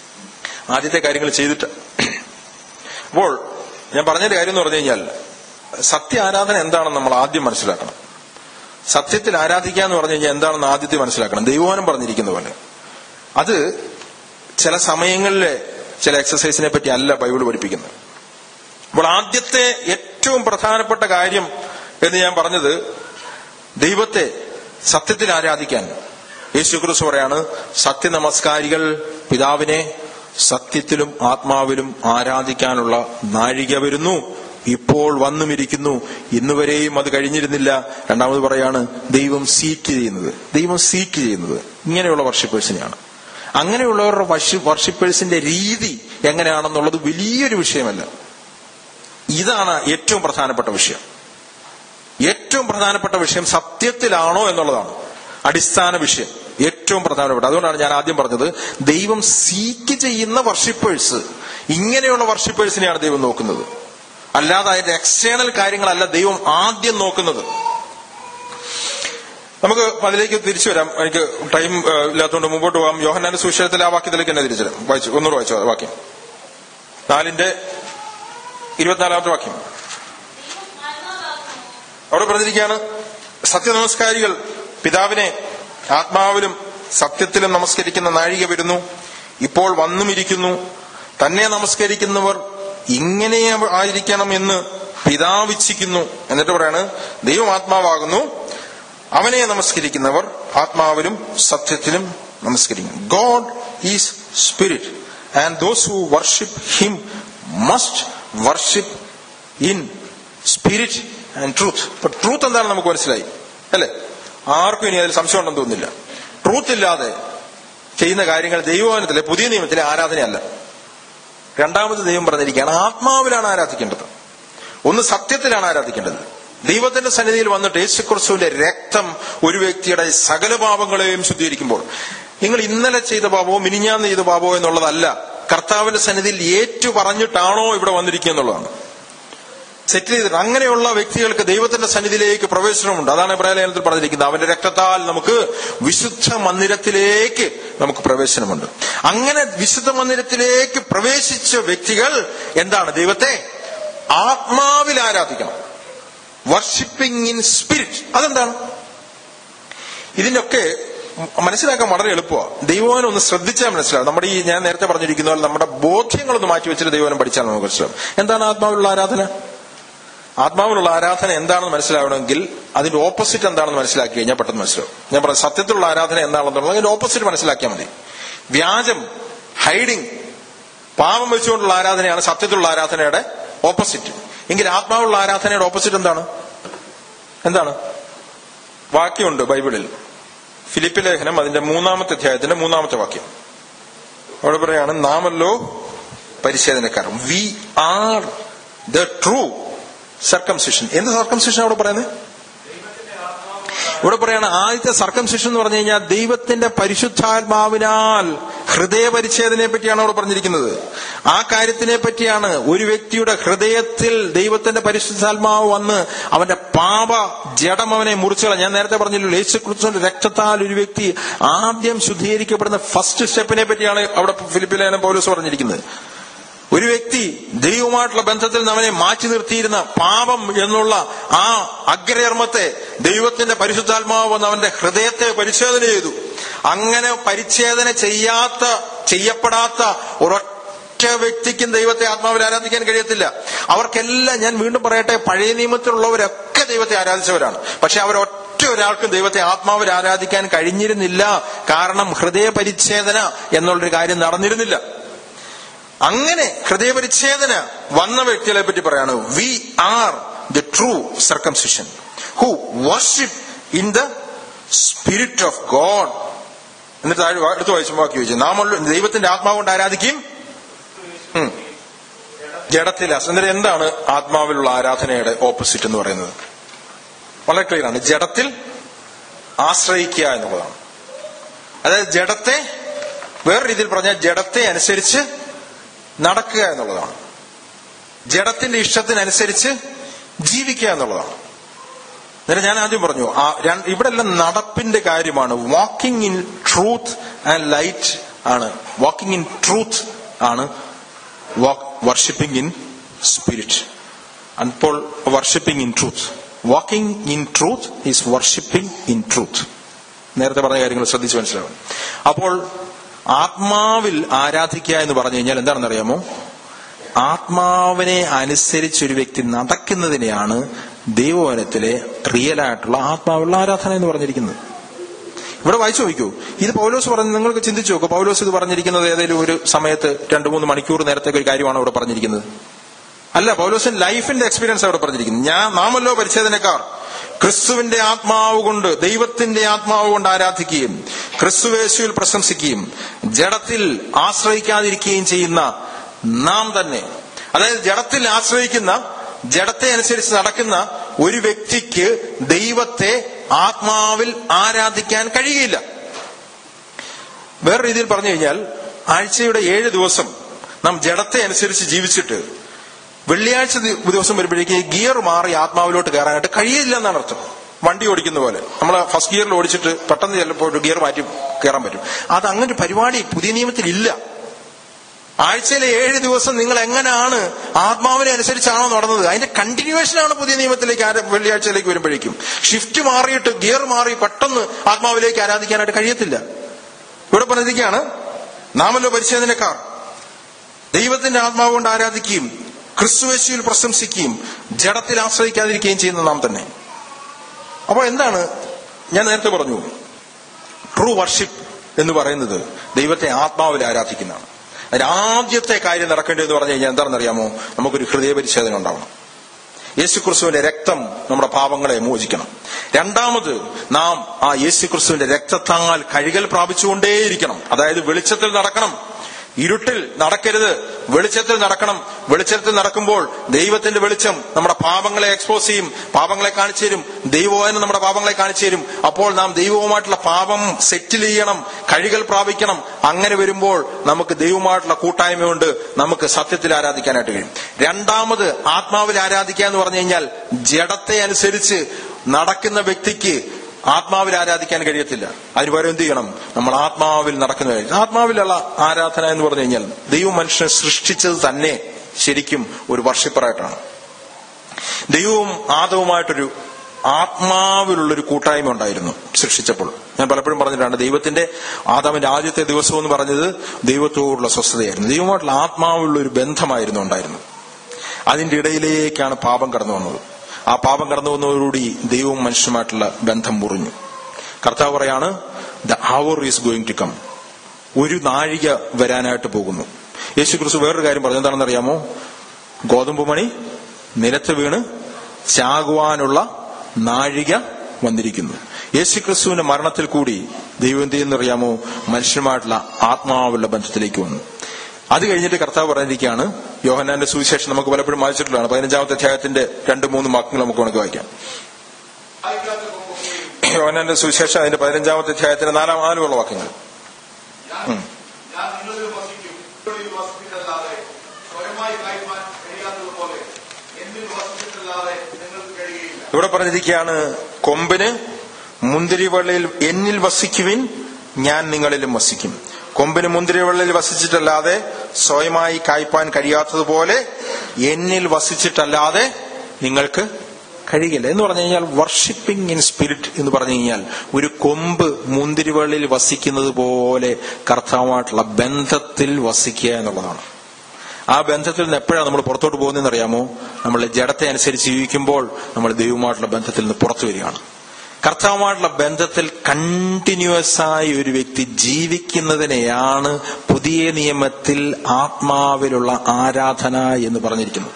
ആദ്യത്തെ കാര്യങ്ങൾ ചെയ്തിട്ട് അപ്പോൾ ഞാൻ പറഞ്ഞൊരു കാര്യം എന്ന് പറഞ്ഞു കഴിഞ്ഞാൽ സത്യ ആരാധന എന്താണെന്ന് നമ്മൾ ആദ്യം മനസ്സിലാക്കണം സത്യത്തിൽ ആരാധിക്കുക എന്ന് പറഞ്ഞു കഴിഞ്ഞാൽ എന്താണെന്ന് ആദ്യത്തെ മനസ്സിലാക്കണം ദൈവവാനം പറഞ്ഞിരിക്കുന്ന പോലെ അത് ചില സമയങ്ങളിലെ ചില എക്സസൈസിനെ പറ്റി അല്ല ബൈബിൾ പഠിപ്പിക്കുന്നത് അപ്പോൾ ആദ്യത്തെ ഏറ്റവും പ്രധാനപ്പെട്ട കാര്യം എന്ന് ഞാൻ പറഞ്ഞത് ദൈവത്തെ സത്യത്തിൽ ആരാധിക്കാൻ യേശു ക്രിസ്തു പറയാണ് സത്യ നമസ്കാരികൾ പിതാവിനെ സത്യത്തിലും ആത്മാവിലും ആരാധിക്കാനുള്ള നാഴിക വരുന്നു ഇപ്പോൾ വന്നുമിരിക്കുന്നു ഇന്നുവരെയും അത് കഴിഞ്ഞിരുന്നില്ല രണ്ടാമത് പറയാണ് ദൈവം സീക്ക് ചെയ്യുന്നത് ദൈവം സീക്ക് ചെയ്യുന്നത് ഇങ്ങനെയുള്ള വർഷിപ്പേഴ്സിനെയാണ് അങ്ങനെയുള്ളവരുടെ വർഷിപ്പേഴ്സിന്റെ രീതി എങ്ങനെയാണെന്നുള്ളത് വലിയൊരു വിഷയമല്ല ഇതാണ് ഏറ്റവും പ്രധാനപ്പെട്ട വിഷയം ഏറ്റവും പ്രധാനപ്പെട്ട വിഷയം സത്യത്തിലാണോ എന്നുള്ളതാണ് അടിസ്ഥാന വിഷയം ഏറ്റവും പ്രധാനപ്പെട്ട അതുകൊണ്ടാണ് ഞാൻ ആദ്യം പറഞ്ഞത് ദൈവം സീക്ക് ചെയ്യുന്ന വർഷിപ്പേഴ്സ് ഇങ്ങനെയുള്ള വർഷിപ്പേഴ്സിനെയാണ് ദൈവം നോക്കുന്നത് അല്ലാതെ അതിന്റെ എക്സ്റ്റേണൽ കാര്യങ്ങളല്ല ദൈവം ആദ്യം നോക്കുന്നത് നമുക്ക് അതിലേക്ക് തിരിച്ചു വരാം എനിക്ക് ടൈം ഏഹ്, ഇല്ലാത്തതുകൊണ്ട് മുമ്പോട്ട് പോകാം യോഹന്നാന്റെ സുവിശേഷത്തിലെ ആ വാക്യത്തിലേക്ക് തന്നെ തിരിച്ചു വരാം വായിച്ചു ഒന്നുകൂടെ വായിച്ചു ആ വാക്യം നാലിന്റെ ഇരുപത്തിനാലാമത്തെ വാക്യം അവിടെ പറഞ്ഞിരിക്കുകയാണ് സത്യനമസ്കാരികൾ പിതാവിനെ ആത്മാവിലും സത്യത്തിലും നമസ്കരിക്കുന്ന നാഴിക വരുന്നു ഇപ്പോൾ വന്നുമിരിക്കുന്നു തന്നെ നമസ്കരിക്കുന്നവർ ഇങ്ങനെ ആയിരിക്കണം എന്ന് പിതാവ് ഇച്ഛിക്കുന്നു എന്നിട്ട് പറയാണ് ദൈവം ആത്മാവാകുന്നു അവനെ നമസ്കരിക്കുന്നവർ ആത്മാവിലും സത്യത്തിലും നമസ്കരിക്കും God is spirit and those who worship him must worship in spirit and truth ഇപ്പൊ ട്രൂത്ത് എന്താണെന്ന് നമുക്ക് മനസ്സിലായി അല്ലെ ആർക്കും ഇനി അതിൽ സംശയം ഉണ്ടെന്ന് തോന്നുന്നില്ല ട്രൂത്ത് ഇല്ലാതെ ചെയ്യുന്ന കാര്യങ്ങൾ ദൈവവനത്തിലെ പുതിയ നിയമത്തിലെ ആരാധനയല്ല രണ്ടാമത് ദൈവം പറഞ്ഞിരിക്കുകയാണ് ആത്മാവിലാണ് ആരാധിക്കേണ്ടത് ഒന്ന് സത്യത്തിലാണ് ആരാധിക്കേണ്ടത് ദൈവത്തിന്റെ സന്നിധിയിൽ വന്നിട്ട് യേശുക്രിസ്തുവിന്റെ രക്തം ഒരു വ്യക്തിയുടെ സകല പാപങ്ങളെയും ശുദ്ധീകരിക്കുമ്പോൾ നിങ്ങൾ ഇന്നലെ ചെയ്ത പാപമോ മിനിഞ്ഞാന്ന് ചെയ്ത പാപമോ എന്നുള്ളതല്ല കർത്താവിന്റെ സന്നിധിയിൽ ഏറ്റു പറഞ്ഞിട്ടാണോ ഇവിടെ വന്നിരിക്കുക എന്നുള്ളതാണ് സെറ്റിൽ ചെയ്തിട്ട് അങ്ങനെയുള്ള വ്യക്തികൾക്ക് ദൈവത്തിന്റെ സന്നിധിയിലേക്ക് പ്രവേശനമുണ്ട് അതാണ് ഇബ്രാഹിലേഖനത്തിൽ പറഞ്ഞിരിക്കുന്നത് അവന്റെ രക്തത്താൽ നമുക്ക് വിശുദ്ധ മന്ദിരത്തിലേക്ക് നമുക്ക് പ്രവേശനമുണ്ട് അങ്ങനെ വിശുദ്ധ മന്ദിരത്തിലേക്ക് പ്രവേശിച്ച വ്യക്തികൾ എന്താണ് ദൈവത്തെ ആത്മാവിൽ ആരാധിക്കണം വർഷിപ്പിംഗ് ഇൻ സ്പിരിറ്റ് അതെന്താണ് ഇതിനൊക്കെ മനസ്സിലാക്കാൻ വളരെ എളുപ്പമാണ് ദൈവവാനം ഒന്ന് ശ്രദ്ധിച്ചാൽ മനസ്സിലാവും നമ്മുടെ ഈ ഞാൻ നേരത്തെ പറഞ്ഞിരിക്കുന്ന പോലെ നമ്മുടെ ബോധ്യങ്ങളൊന്ന് മാറ്റി വെച്ചിട്ട് ദൈവവാനം പഠിച്ചാൽ നമുക്ക് മനസ്സിലാവും എന്താണ് ആത്മാവിലുള്ള ആരാധന ആത്മാവിലുള്ള ആരാധന എന്താണെന്ന് മനസ്സിലാവണമെങ്കിൽ അതിന്റെ ഓപ്പോസിറ്റ് എന്താണെന്ന് മനസ്സിലാക്കി കഴിഞ്ഞാൽ പെട്ടെന്ന് മനസ്സിലാവും ഞാൻ പറഞ്ഞു സത്യത്തിലുള്ള ആരാധന എന്താണെന്നുള്ളത് അതിന്റെ ഓപ്പോസിറ്റ് മനസ്സിലാക്കിയാൽ മതി വ്യാജം ഹൈഡിങ് പാപം വെച്ചുകൊണ്ടുള്ള ആരാധനയാണ് സത്യത്തിലുള്ള ആരാധനയുടെ ഓപ്പോസിറ്റ് എങ്കിൽ ആത്മാവുള്ള ആരാധനയുടെ ഓപ്പോസിറ്റ് എന്താണ് എന്താണ് വാക്യമുണ്ട് ബൈബിളിൽ ഫിലിപ്പ് ലേഖനം അതിന്റെ മൂന്നാമത്തെ അധ്യായത്തിന്റെ മൂന്നാമത്തെ വാക്യം അവിടെ പറയാണ് നാമല്ലോ പരിശോധനക്കാർ we are the true circumcision എന്ത് സർക്കംസിഷൻ അവിടെ പറയുന്നത് ഇവിടെ പറയാണ് ആദ്യത്തെ സർക്കംസിഷൻ എന്ന് പറഞ്ഞു കഴിഞ്ഞാൽ ദൈവത്തിന്റെ പരിശുദ്ധാത്മാവിനാൽ ഹൃദയ പരിച്ഛേദനയെ പറ്റിയാണ് അവിടെ പറഞ്ഞിരിക്കുന്നത് ആ കാര്യത്തിനെ പറ്റിയാണ് ഒരു വ്യക്തിയുടെ ഹൃദയത്തിൽ ദൈവത്തിന്റെ പരിശുദ്ധാത്മാവ് വന്ന് അവന്റെ പാപ ജഡം അവനെ മുറിച്ചുകള ഞാൻ നേരത്തെ പറഞ്ഞല്ലോ യേശുക്രിസ്തുവിന്റെ രക്തത്താൽ ഒരു വ്യക്തി ആദ്യം ശുദ്ധീകരിക്കപ്പെടുന്ന ഫസ്റ്റ് സ്റ്റെപ്പിനെ പറ്റിയാണ് അവിടെ ഫിലിപ്പിലേനം പൗലോസ് പറഞ്ഞിരിക്കുന്നത് ഒരു വ്യക്തി ദൈവവുമായിട്ടുള്ള ബന്ധത്തിൽ നിന്ന് അവനെ മാറ്റി നിർത്തിയിരുന്ന പാപം എന്നുള്ള ആ അഗ്രകർമ്മത്തെ ദൈവത്തിന്റെ പരിശുദ്ധാത്മാവ് വന്ന് അവന്റെ ഹൃദയത്തെ പരിശോധന ചെയ്തു അങ്ങനെ പരിച്ഛേദന ചെയ്യാത്ത ചെയ്യപ്പെടാത്ത ഒരൊറ്റ വ്യക്തിക്കും ദൈവത്തെ ആത്മാവിൽ ആരാധിക്കാൻ കഴിയത്തില്ല അവർക്കെല്ലാം ഞാൻ വീണ്ടും പറയട്ടെ പഴയ നിയമത്തിലുള്ളവരൊക്കെ ദൈവത്തെ ആരാധിച്ചവരാണ് പക്ഷെ അവരൊറ്റ ഒരാൾക്കും ദൈവത്തെ ആത്മാവിൽ ആരാധിക്കാൻ കഴിഞ്ഞിരുന്നില്ല കാരണം ഹൃദയ പരിച്ഛേദന എന്നുള്ളൊരു കാര്യം നടന്നിരുന്നില്ല അങ്ങനെ ഹൃദയപരിച്ഛേദന വന്ന വ്യക്തികളെ പറ്റി പറയാണ് we are the true circumcision who worship in the spirit of God എന്നിട്ട് താഴെ വാ- എടുത്ത് വായിച്ചു ബാക്കി ചോദിച്ചു നാം ദൈവത്തിന്റെ ആത്മാവ് കൊണ്ട് ആരാധിക്കും ഉം. ജഡത്തില എന്നിട്ട് എന്താണ് ആത്മാവിലുള്ള ആരാധനയുടെ ഓപ്പോസിറ്റ് എന്ന് പറയുന്നത് വളരെ ക്ലിയർ ആണ് ജഡത്തിൽ ആശ്രയിക്കുക എന്നുള്ളതാണ് അതായത് ജഡത്തെ വേറെ രീതിയിൽ പറഞ്ഞാൽ ജഡത്തെ അനുസരിച്ച് നടക്കുക എന്നുള്ളതാണ് ജഡത്തിന്റെ ഇഷ്ടത്തിനനുസരിച്ച് ജീവിക്കുക എന്നുള്ളതാണ് എന്നിട്ട് ഞാൻ ആദ്യം പറഞ്ഞു ആ രണ്ട്- ഇവിടെ എല്ലാം നടപ്പിന്റെ കാര്യമാണ് walking in truth and light ആണ് വാക്കിംഗ് ഇൻ ട്രൂത്ത് ആണ് വർഷിപ്പിംഗ് ഇൻ സ്പിരിറ്റ് അപ്പോൾ worshipping in truth walking in truth is worshipping in truth നേരത്തെ പറഞ്ഞ കാര്യങ്ങൾ ശ്രദ്ധിച്ച് മനസ്സിലാവും അപ്പോൾ ആത്മാവിൽ ആരാധിക്കുക എന്ന് പറഞ്ഞു കഴിഞ്ഞാൽ എന്താണെന്ന് അറിയാമോ ആത്മാവിനെ അനുസരിച്ച് ഒരു വ്യക്തി നടക്കുന്നതിനെയാണ് ദൈവവനത്തിലെ റിയൽ ആയിട്ടുള്ള ആത്മാവുള്ള ആരാധന എന്ന് പറഞ്ഞിരിക്കുന്നത് ഇവിടെ വായിച്ചു നോക്കൂ ഇത് പൗലോസ് പറഞ്ഞ് നിങ്ങൾക്ക് ചിന്തിച്ചു നോക്കൂ പൗലോസ് ഇത് പറഞ്ഞിരിക്കുന്നത് ഏതെങ്കിലും ഒരു സമയത്ത് രണ്ടു മൂന്ന് മണിക്കൂർ നേരത്തേക്ക് ഒരു കാര്യമാണ് ഇവിടെ പറഞ്ഞിരിക്കുന്നത് അല്ല പൗലോസിന്റെ ലൈഫിന്റെ എക്സ്പീരിയൻസ് അവിടെ പറഞ്ഞിരിക്കുന്നത് ഞാൻ നാമല്ലോ പരിച്ഛേദനക്കാർ ക്രിസ്തുവിന്റെ ആത്മാവ് കൊണ്ട് ദൈവത്തിന്റെ ആത്മാവ് കൊണ്ട് ആരാധിക്കുകയും ക്രിസ്തുവേശുവിൽ പ്രശംസിക്കുകയും ജഡത്തിൽ ആശ്രയിക്കാതിരിക്കുകയും ചെയ്യുന്ന നാം തന്നെ അതായത് ജഡത്തിൽ ആശ്രയിക്കുന്ന ജഡത്തെ അനുസരിച്ച് നടക്കുന്ന ഒരു വ്യക്തിക്ക് ദൈവത്തെ ആത്മാവിൽ ആരാധിക്കാൻ കഴിയുകയില്ല വേറെ രീതിയിൽ പറഞ്ഞു കഴിഞ്ഞാൽ ആഴ്ചയുടെ ഏഴ് ദിവസം നാം ജഡത്തെ അനുസരിച്ച് ജീവിച്ചിട്ട് വെള്ളിയാഴ്ച ദി- ദിവസം വരുമ്പോഴേക്ക് ഗിയർ മാറി ആത്മാവിലോട്ട് കയറാനായിട്ട് കഴിയില്ല എന്നാണ് അർത്ഥം വണ്ടി ഓടിക്കുന്ന പോലെ നമ്മൾ ഫസ്റ്റ് ഗിയറിൽ ഓടിച്ചിട്ട് പെട്ടെന്ന് ചിലപ്പോൾ ഒരു ഗിയർ മാറ്റി കയറാൻ പറ്റും അത് അങ്ങനെ ഒരു പരിപാടി പുതിയ നിയമത്തിൽ ഇല്ല ആഴ്ചയിലെ ഏഴ് ദിവസം നിങ്ങൾ എങ്ങനെയാണ് ആത്മാവിനെ അനുസരിച്ചാണോ നടന്നത് അതിന്റെ കണ്ടിന്യൂവേഷൻ ആണ് പുതിയ നിയമത്തിലേക്ക് ആര- വെള്ളിയാഴ്ചയിലേക്ക് വരുമ്പോഴേക്കും ഷിഫ്റ്റ് മാറിയിട്ട് ഗിയർ മാറി പെട്ടെന്ന് ആത്മാവിലേക്ക് ആരാധിക്കാനായിട്ട് കഴിയത്തില്ല ഇവിടെ പറഞ്ഞിരിക്കുകയാണ് നാമല്ലോ പരിശോധനക്കാർ ദൈവത്തിന്റെ ആത്മാവ് കൊണ്ട് ആരാധിക്കുകയും ക്രിസ്തുവേശുവിൽ പ്രശംസിക്കുകയും ജഡത്തിൽ ആശ്രയിക്കാതിരിക്കുകയും ചെയ്യുന്ന നാം തന്നെ അപ്പോൾ എന്താണ് ഞാൻ നേരത്തെ പറഞ്ഞു ട്രൂ വർഷിപ്പ് എന്ന് പറയുന്നത് ദൈവത്തെ ആത്മാവിൽ ആരാധിക്കുന്നതാണ് അതിന് ആദ്യത്തെ കാര്യം നടക്കേണ്ടതെന്ന് പറഞ്ഞു കഴിഞ്ഞാൽ എന്താണെന്നറിയാമോ നമുക്കൊരു ഹൃദയപരിശോധന ഉണ്ടാവണം യേശുക്രിസ്തുവിന്റെ രക്തം നമ്മുടെ പാപങ്ങളെ മോചിക്കണം രണ്ടാമത് നാം ആ യേശുക്രിസ്തുവിന്റെ രക്തത്താൽ കഴുകൽ പ്രാപിച്ചുകൊണ്ടേയിരിക്കണം അതായത് വെളിച്ചത്തിൽ നടക്കണം ഇരുട്ടിൽ നടക്കരുത് വെളിച്ചത്തിൽ നടക്കണം വെളിച്ചത്തിൽ നടക്കുമ്പോൾ ദൈവത്തിന്റെ വെളിച്ചം നമ്മുടെ പാപങ്ങളെ എക്സ്പോസ് ചെയ്യും പാപങ്ങളെ കാണിച്ചു തരും ദൈവവും നമ്മുടെ പാപങ്ങളെ കാണിച്ചു തരും അപ്പോൾ നാം ദൈവവുമായിട്ടുള്ള പാപം സെറ്റിൽ ചെയ്യണം കഴുകൽ പ്രാപിക്കണം അങ്ങനെ വരുമ്പോൾ നമുക്ക് ദൈവവുമായിട്ടുള്ള കൂട്ടായ്മ കൊണ്ട് നമുക്ക് സത്യത്തിൽ ആരാധിക്കാനായിട്ട് കഴിയും രണ്ടാമത് ആത്മാവിൽ ആരാധിക്കുക എന്ന് പറഞ്ഞു കഴിഞ്ഞാൽ ജഡത്തെ അനുസരിച്ച് നടക്കുന്ന വ്യക്തിക്ക് ആത്മാവിൽ ആരാധിക്കാൻ കഴിയത്തില്ല അതിന് പകരം എന്ത് ചെയ്യണം നമ്മൾ ആത്മാവിൽ നടക്കുന്ന കാര്യം ആത്മാവിലുള്ള ആരാധന എന്ന് പറഞ്ഞു കഴിഞ്ഞാൽ ദൈവം മനുഷ്യനെ സൃഷ്ടിച്ചത് തന്നെ ശരിക്കും ഒരു വർഷിപ്പറായിട്ടാണ് ദൈവവും ആദവുമായിട്ടൊരു ആത്മാവിലുള്ളൊരു കൂട്ടായ്മ ഉണ്ടായിരുന്നു സൃഷ്ടിച്ചപ്പോൾ ഞാൻ പലപ്പോഴും പറഞ്ഞിട്ടാണ് ദൈവത്തിന്റെ ആദാമിന്റെ ആദ്യത്തെ ദിവസം എന്ന് പറഞ്ഞത് ദൈവത്തോടുള്ള സ്വസ്ഥതയായിരുന്നു ദൈവമായിട്ടുള്ള ആത്മാവിലുള്ള ഒരു ബന്ധമായിരുന്നു ഉണ്ടായിരുന്നത് അതിന്റെ ഇടയിലേക്കാണ് പാപം കടന്നു വന്നത് ആ പാപം കടന്നു വന്നതോടുകൂടി ദൈവവും മനുഷ്യനുമായിട്ടുള്ള ബന്ധം മുറിഞ്ഞു കർത്താവ് പറയാണ് the hour is going to come ഒരു നാഴിക വരാനായിട്ട് പോകുന്നു യേശു ക്രിസ്തു വേറൊരു കാര്യം പറഞ്ഞു എന്താണെന്ന് അറിയാമോ ഗോതമ്പ് മണി നിലത്ത് വീണ് ചാകുവാനുള്ള നാഴിക വന്നിരിക്കുന്നു യേശു ക്രിസ്തുവിന്റെ മരണത്തിൽ കൂടി ദൈവം എന്ത് ചെയ്യുന്നറിയാമോ മനുഷ്യനുമായിട്ടുള്ള ആത്മാവുള്ള ബന്ധത്തിലേക്ക് വന്നു അത് കഴിഞ്ഞിട്ട് കർത്താവ് പറഞ്ഞിരിക്കുകയാണ് യോഹന്നാന്റെ സുവിശേഷം നമുക്ക് പലപ്പോഴും വായിച്ചിട്ടുള്ളതാണ് പതിനഞ്ചാമത്തെ അധ്യായത്തിന്റെ രണ്ട് മൂന്ന് വാക്യങ്ങൾ നമുക്ക് കണക്ക് വായിക്കാം വായിക്കാത്ത പോകുകയും യോഹന്നാന്റെ സുവിശേഷം അതിന്റെ പതിനഞ്ചാമത്തെ അധ്യായത്തിന്റെ നാലാം നാലുമുള്ള വാക്യങ്ങൾ ഉം. ഞാൻ നിങ്ങളിൽ വസിക്കും നിങ്ങളിൽ വസിച്ചിട്ടല്ലാതെ സ്വയമായി കായ്പാൻ കഴിയാത്തതുപോലെ എന്നിൽ വസിച്ചിട്ടല്ലാതെ നിങ്ങൾക്ക് കഴിയുകയില്ല ഇവിടെ പറഞ്ഞിരിക്കുകയാണ് കൊമ്പിന് മുന്തിരിവള്ളിയിൽ എന്നിൽ വസിക്കുവിൻ ഞാൻ നിങ്ങളിലും വസിക്കും കൊമ്പിന് മുന്തിരിവള്ളിയിൽ വസിച്ചിട്ടല്ലാതെ സ്വയമായി കായ്പാൻ കഴിയാത്തതുപോലെ എന്നിൽ വസിച്ചിട്ടല്ലാതെ നിങ്ങൾക്ക് കഴിയില്ല എന്ന് പറഞ്ഞു കഴിഞ്ഞാൽ വർഷിപ്പിംഗ് ഇൻ സ്പിരിറ്റ് എന്ന് പറഞ്ഞു കഴിഞ്ഞാൽ ഒരു കൊമ്പ് മുന്തിരിവള്ളിയിൽ വസിക്കുന്നത് പോലെ കർത്താവുമായിട്ടുള്ള ബന്ധത്തിൽ വസിക്കുക എന്നുള്ളതാണ് ആ ബന്ധത്തിൽ നിന്ന് എപ്പോഴാണ് നമ്മൾ പുറത്തോട്ട് പോകുന്നതെന്ന് അറിയാമോ നമ്മൾ ജഡത്തെ അനുസരിച്ച് ജീവിക്കുമ്പോൾ നമ്മൾ ദൈവവുമായിട്ടുള്ള ബന്ധത്തിൽ നിന്ന് പുറത്തു വരികയാണ് കർത്താവുമായിട്ടുള്ള ബന്ധത്തിൽ കണ്ടിന്യൂസ് ആയി ഒരു വ്യക്തി ജീവിക്കുന്നതിനെയാണ് പുതിയ നിയമത്തിൽ ആത്മാവിലുള്ള ആരാധന എന്ന് പറഞ്ഞിരിക്കുന്നത്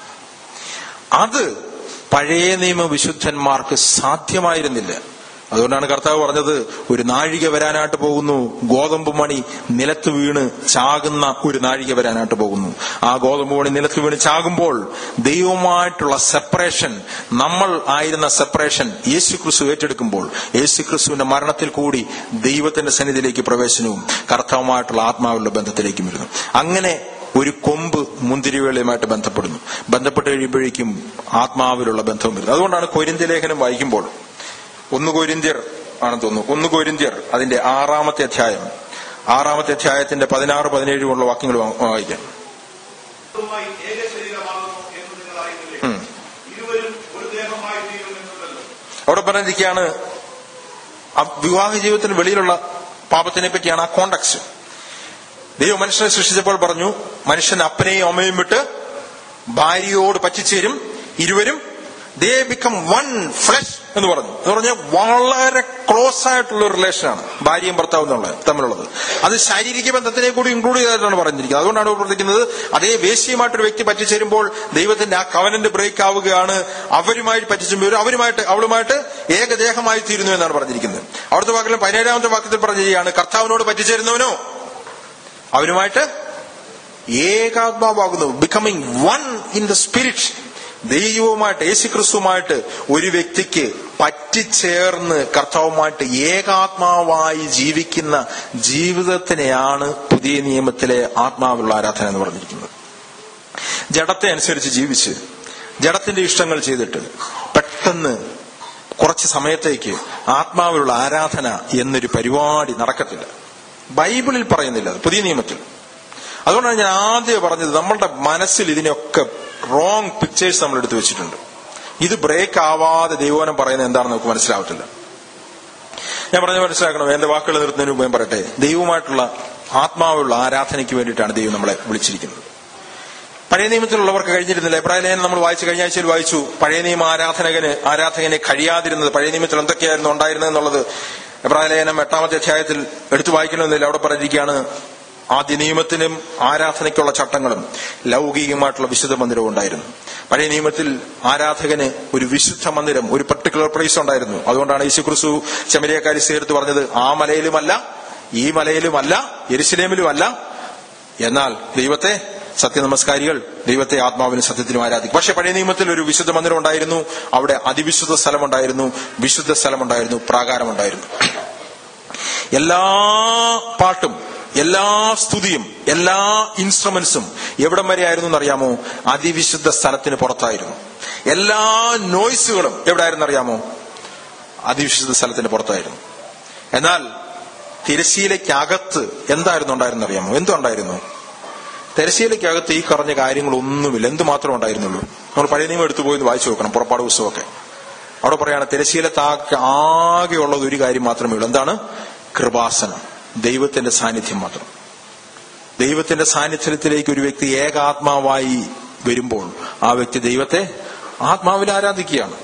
അത് പഴയ നിയമ വിശുദ്ധന്മാർക്ക് സാധ്യമായിരുന്നില്ല അതുകൊണ്ടാണ് കർത്താവ് പറഞ്ഞത് ഒരു നാഴിക വരാനായിട്ട് പോകുന്നു ഗോതമ്പ് മണി നിലത്ത് വീണ് ചാകുന്ന ഒരു നാഴിക വരാനായിട്ട് പോകുന്നു ആ ഗോതമ്പ് മണി നിലത്ത് വീണ് ചാകുമ്പോൾ ദൈവവുമായിട്ടുള്ള സെപ്പറേഷൻ നമ്മൾ ആയിരുന്ന സെപ്പറേഷൻ യേശു ക്രിസ്തു ഏറ്റെടുക്കുമ്പോൾ യേശു ക്രിസ്തുവിന്റെ മരണത്തിൽ കൂടി ദൈവത്തിന്റെ സന്നിധിയിലേക്ക് പ്രവേശനവും കർത്താവുമായിട്ടുള്ള ആത്മാവുള്ള ബന്ധത്തിലേക്കും വരുന്നു അങ്ങനെ ഒരു കൊമ്പ് മുന്തിരിവേളയുമായിട്ട് ബന്ധപ്പെടുന്നു ബന്ധപ്പെട്ട് കഴിയുമ്പോഴേക്കും ആത്മാവിലുള്ള ബന്ധവും വരുന്നു അതുകൊണ്ടാണ് കൊരിന്ത്യ ലേഖനം വായിക്കുമ്പോൾ ഒന്ന് കൊരിന്ത്യർ ആണെന്ന് തോന്നുന്നു ഒന്ന് കൊരിന്ത്യർ അതിന്റെ ആറാമത്തെ അധ്യായം ആറാമത്തെ അധ്യായത്തിന്റെ പതിനാറ് പതിനേഴ് ഉള്ള വാക്യങ്ങൾ വാ- വായിക്കാം ുമായി ഏക ശരീരമാകുന്നു എന്ന് നിങ്ങൾ അറിയുന്നില്ലേ ഉം. അവിടെ പറഞ്ഞിരിക്കുകയാണ് ആ വിവാഹ ജീവിതത്തിന് വെളിയിലുള്ള പാപത്തിനെ പറ്റിയാണ് ആ കോണ്ടക്സ്റ്റ് ദൈവം മനുഷ്യനെ സൃഷ്ടിച്ചപ്പോൾ പറഞ്ഞു മനുഷ്യൻ അപ്പനെയും അമ്മയും വിട്ട് ഭാര്യയോട് പറ്റിച്ചേരും ഇരുവരും ദേ ബിക്കം വൺ ഫ്ലഷ് എന്ന് പറഞ്ഞു എന്ന് പറഞ്ഞാൽ വളരെ ക്ലോസ് ആയിട്ടുള്ള ഒരു റിലേഷനാണ് ഭാര്യയും ഭർത്താവും എന്നുള്ളത് തമ്മിലുള്ളത് അത് ശാരീരിക ബന്ധത്തിനെ കൂടി ഇൻക്ലൂഡ് ചെയ്തിട്ടാണ് പറഞ്ഞിരിക്കുന്നത് അതുകൊണ്ടാണ് ഇവിടെ പറഞ്ഞിരിക്കുന്നത് അതേ വേശ്യയുമായിട്ടൊരു വ്യക്തി പറ്റിച്ചേരുമ്പോൾ ദൈവത്തിന്റെ ആ കവനന്റ് ബ്രേക്ക് ആവുകയാണ് അവരുമായിട്ട് പറ്റിച്ചുമ്പോൾ അവരുമായിട്ട് അവളുമായിട്ട് ഏകദേഹമായി തീരുന്നു എന്നാണ് പറഞ്ഞിരിക്കുന്നത് അവിടുത്തെ വാക്കിലും പതിനേഴാമത്തെ വാക്യത്തിൽ പറഞ്ഞിരിക്കുകയാണ് കർത്താവിനോട് പറ്റിച്ചേരുന്നവനോ അവരുമായിട്ട് ഏകാത്മാവാകുന്നു becoming one in the spirit ദൈവവുമായിട്ട് യേശുക്രിസ്തുവുമായിട്ട് ഒരു വ്യക്തിക്ക് പറ്റിച്ചേർന്ന് കർത്താവുമായിട്ട് ഏകാത്മാവായി ജീവിക്കുന്ന ജീവിതത്തിനെയാണ് പുതിയ നിയമത്തിലെ ആത്മാവുള്ള ആരാധന എന്ന് പറഞ്ഞിരിക്കുന്നത് ജഡത്തെ അനുസരിച്ച് ജീവിച്ച് ജഡത്തിന്റെ ഇഷ്ടങ്ങൾ ചെയ്തിട്ട് പെട്ടെന്ന് കുറച്ച് സമയത്തേക്ക് ആത്മാവിലുള്ള ആരാധന എന്നൊരു പരിപാടി നടക്കത്തില്ല ബൈബിളിൽ പറയുന്നില്ല അത് പുതിയ നിയമത്തിൽ അതുകൊണ്ടാണ് ഞാൻ ആദ്യം പറഞ്ഞത് നമ്മളുടെ മനസ്സിൽ ഇതിനൊക്കെ റോങ് പിക്ചേഴ്സ് നമ്മൾ എടുത്തു വെച്ചിട്ടുണ്ട് ഇത് ബ്രേക്ക് ആവാതെ ദൈവോനം പറയുന്നത് എന്താണെന്ന് നമുക്ക് മനസ്സിലാവത്തില്ല ഞാൻ പറഞ്ഞ മനസ്സിലാക്കണം എന്റെ വാക്കുകൾ നിർത്തുന്നതിന് മുമ്പ് ഞാൻ പറയട്ടെ ദൈവമായിട്ടുള്ള ആത്മാവുള്ള ആരാധനയ്ക്ക് വേണ്ടിയിട്ടാണ് ദൈവം നമ്മളെ വിളിച്ചിരിക്കുന്നത് പഴയ നിയമത്തിലുള്ളവർക്ക് കഴിഞ്ഞിരുന്നില്ല എബ്രാഹിം ലേഖനം നമ്മൾ വായിച്ചു കഴിഞ്ഞ ആഴ്ചയിൽ വായിച്ചു പഴയ നിയമ ആരാധനകന് ആരാധകനെ കഴിയാതിരുന്നത് പഴയ നിയമത്തിൽ എന്തൊക്കെയായിരുന്നു ഉണ്ടായിരുന്നത് എന്നുള്ളത് എബ്രാഹിം ലേഖനം എട്ടാമത്തെ അധ്യായത്തിൽ എടുത്തു വായിക്കണമെന്നില്ല അവിടെ പറഞ്ഞിരിക്കുകയാണ് ആദ്യ നിയമത്തിനും ആരാധനയ്ക്കുള്ള ചട്ടങ്ങളും ലൗകികമായിട്ടുള്ള വിശുദ്ധ മന്ദിരവും ഉണ്ടായിരുന്നു പഴയ നിയമത്തിൽ ആരാധകന് ഒരു വിശുദ്ധ മന്ദിരം ഒരു പർട്ടിക്കുലർ പ്ലേസ് ഉണ്ടായിരുന്നു അതുകൊണ്ടാണ് യേശുക്രിസ്തു ചെമരിയക്കാരി ചേർത്ത് പറഞ്ഞത് ആ മലയിലുമല്ല ഈ മലയിലുമല്ല എരുസലേമിലുമല്ല എന്നാൽ ദൈവത്തെ സത്യനമസ്കാരികൾ ദൈവത്തെ ആത്മാവിനും സത്യത്തിനും ആരാധിക്കും പക്ഷെ പഴയ നിയമത്തിൽ ഒരു വിശുദ്ധ മന്ദിരം ഉണ്ടായിരുന്നു അവിടെ അതിവിശുദ്ധ സ്ഥലമുണ്ടായിരുന്നു വിശുദ്ധ സ്ഥലമുണ്ടായിരുന്നു പ്രാകാരമുണ്ടായിരുന്നു എല്ലാ പാട്ടും എല്ലാ സ്തുതിയും എല്ലാ ഇൻസ്ട്രുമെന്റ്സും എവിടം വരെ ആയിരുന്നു എന്നറിയാമോ അതിവിശുദ്ധ സ്ഥലത്തിന് പുറത്തായിരുന്നു എല്ലാ നോയ്സുകളും എവിടെയായിരുന്നു അറിയാമോ അതിവിശുദ്ധ സ്ഥലത്തിന് പുറത്തായിരുന്നു എന്നാൽ തിരശീലയ്ക്കകത്ത് എന്തായിരുന്നു ഉണ്ടായിരുന്നു അറിയാമോ എന്തുണ്ടായിരുന്നു തിരശീലയ്ക്കകത്ത് ഈ പറഞ്ഞ കാര്യങ്ങളൊന്നുമില്ല എന്ത് മാത്രമേ ഉണ്ടായിരുന്നുള്ളൂ നമ്മൾ പഴയ നിയമം എടുത്തു പോയി വായിച്ചു നോക്കണം പുറപ്പാട് പുസ്തകമൊക്കെ അവിടെ പറയാണ് തിരശീലത്താകെ ആകെയുള്ളത് ഒരു കാര്യം മാത്രമേ ഉള്ളൂ എന്താണ് കൃപാസനം ദൈവത്തിന്റെ സാന്നിധ്യം മാത്രം ദൈവത്തിന്റെ സാന്നിധ്യത്തിലേക്ക് ഒരു വ്യക്തി ഏകാത്മാവായി വരുമ്പോൾ ആ വ്യക്തി ദൈവത്തെ ആത്മാവിൽ ആരാധിക്കുകയാണ്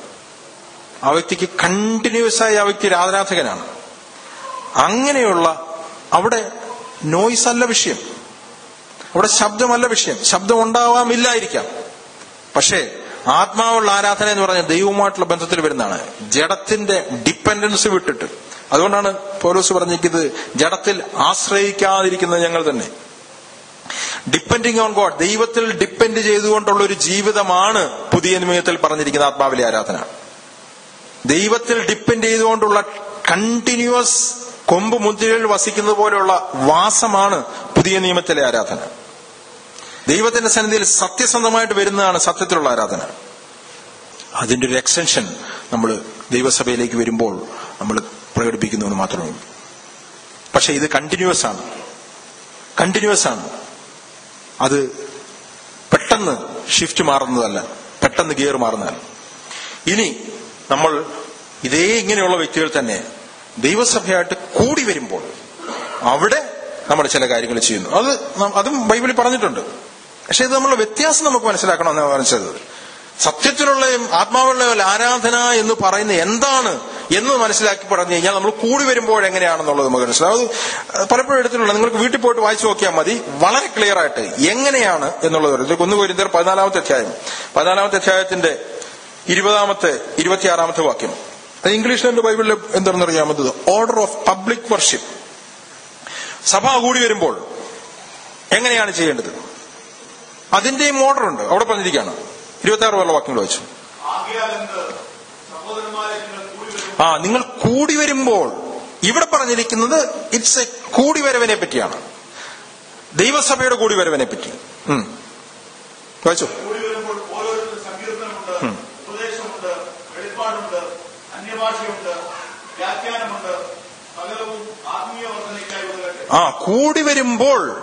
ആ വ്യക്തിക്ക് കണ്ടിന്യൂസ് ആയി ആ വ്യക്തി ഒരു ആരാധകനാണ് അങ്ങനെയുള്ള അവിടെ നോയ്സ് അല്ല വിഷയം അവിടെ ശബ്ദമല്ല വിഷയം ശബ്ദം ഉണ്ടാവാമില്ലായിരിക്കാം പക്ഷേ ആത്മാവുള്ള ആരാധന എന്ന് പറഞ്ഞാൽ ദൈവവുമായിട്ടുള്ള ബന്ധത്തിൽ വരുന്നതാണ് ജഡത്തിന്റെ ഡിപ്പെൻഡൻസ് വിട്ടിട്ട് അതുകൊണ്ടാണ് പോലീസ് പറഞ്ഞിരിക്കുന്നത് ജഡത്തിൽ ആശ്രയിക്കാതിരിക്കുന്നത് ഞങ്ങൾ തന്നെ ഡിപ്പെൻഡിങ് ഓൺ ഗോഡ് ദൈവത്തിൽ ഡിപ്പെൻഡ് ചെയ്തുകൊണ്ടുള്ള ഒരു ജീവിതമാണ് പുതിയ നിയമത്തിൽ പറഞ്ഞിരിക്കുന്ന ആത്മാവിലെ ആരാധന ദൈവത്തിൽ ഡിപ്പെൻഡ് ചെയ്തുകൊണ്ടുള്ള കണ്ടിന്യൂസ് കൊമ്പ് മുന്തിരികളിൽ വസിക്കുന്നത് പോലെയുള്ള വാസമാണ് പുതിയ നിയമത്തിലെ ആരാധന ദൈവത്തിന്റെ സന്നിധിയിൽ സത്യസന്ധമായിട്ട് വരുന്നതാണ് സത്യത്തിലുള്ള ആരാധന അതിന്റെ ഒരു എക്സ്റ്റൻഷൻ നമ്മൾ ദൈവസഭയിലേക്ക് വരുമ്പോൾ നമ്മൾ പ്രകടിപ്പിക്കുന്നു എന്ന് മാത്രമേ ഉള്ളൂ പക്ഷെ ഇത് കണ്ടിന്യൂസ് ആണ് കണ്ടിന്യൂസ് ആണ് അത് പെട്ടെന്ന് ഷിഫ്റ്റ് മാറുന്നതല്ല പെട്ടെന്ന് ഗിയർ മാറുന്നതല്ല ഇനി നമ്മൾ ഇതേ ഇങ്ങനെയുള്ള വ്യക്തികൾ തന്നെ ദൈവസഭയായിട്ട് കൂടി വരുമ്പോൾ അവിടെ നമ്മൾ ചില കാര്യങ്ങൾ ചെയ്യുന്നു അത് നം- അതും ബൈബിളിൽ പറഞ്ഞിട്ടുണ്ട് പക്ഷെ ഇത് നമ്മൾ വ്യത്യാസം നമുക്ക് മനസ്സിലാക്കണം എന്നാണ് പറഞ്ഞത് സത്യത്തിലുള്ള ആത്മാവുള്ള ആരാധന എന്ന് പറയുന്നത് എന്താണ് എന്ന് മനസ്സിലാക്കി പറഞ്ഞു കഴിഞ്ഞാൽ നമ്മൾ കൂടി വരുമ്പോൾ എങ്ങനെയാണെന്നുള്ളത് നമുക്ക് മനസ്സിലാവും അത് പലപ്പോഴും എടുത്തിട്ടുണ്ട് നിങ്ങൾക്ക് വീട്ടിൽ പോയിട്ട് വായിച്ചു നോക്കിയാൽ മതി വളരെ ക്ലിയർ ആയിട്ട് എങ്ങനെയാണ് എന്നുള്ളത് പറയും ഒന്ന് കോരിന്തർ പതിനാലാമത്തെ അധ്യായം പതിനാലാമത്തെ അധ്യായത്തിന്റെ ഇരുപതാമത്തെ ഇരുപത്തിയാറാമത്തെ വാക്യം അത് ഇംഗ്ലീഷിൽ എന്റെ ബൈബിളിൽ എന്താണെന്ന് അറിയാമത് ഓർഡർ ഓഫ് പബ്ലിക് വർഷിപ്പ് സഭ കൂടി വരുമ്പോൾ എങ്ങനെയാണ് ചെയ്യേണ്ടത് അതിന്റെയും ഓർഡർ ഉണ്ട് അവിടെ പറഞ്ഞിരിക്കുകയാണ് ഇരുപത്തി ആറ് വേറെ വാക്യങ്ങൾ വെച്ചു ആകിയാൽ എന്ത് സഹോദരന്മാരെ നിങ്ങൾ കൂടി വരും ആ നിങ്ങൾ കൂടി വരുമ്പോൾ ഇവിടെ പറഞ്ഞിരിക്കുന്നത് ഇറ്റ്സ് എ കൂടി വരവിനെ പറ്റിയാണ് ദൈവസഭയുടെ കൂടി വരവിനെ പറ്റി ഉം. വായിച്ചോ കൂടി വരുമ്പോൾ ഓരോരുത്തരും സങ്കീർത്തനമുണ്ട് ഉപദേശമുണ്ട് വെളിപ്പാടുണ്ട് അന്യഭാഷയുണ്ട് വ്യാഖ്യാനമുണ്ട് സകലവും ആത്മീയ വർധനയ്ക്കായി ഉതകട്ടെ ആ കൂടി വരുമ്പോൾ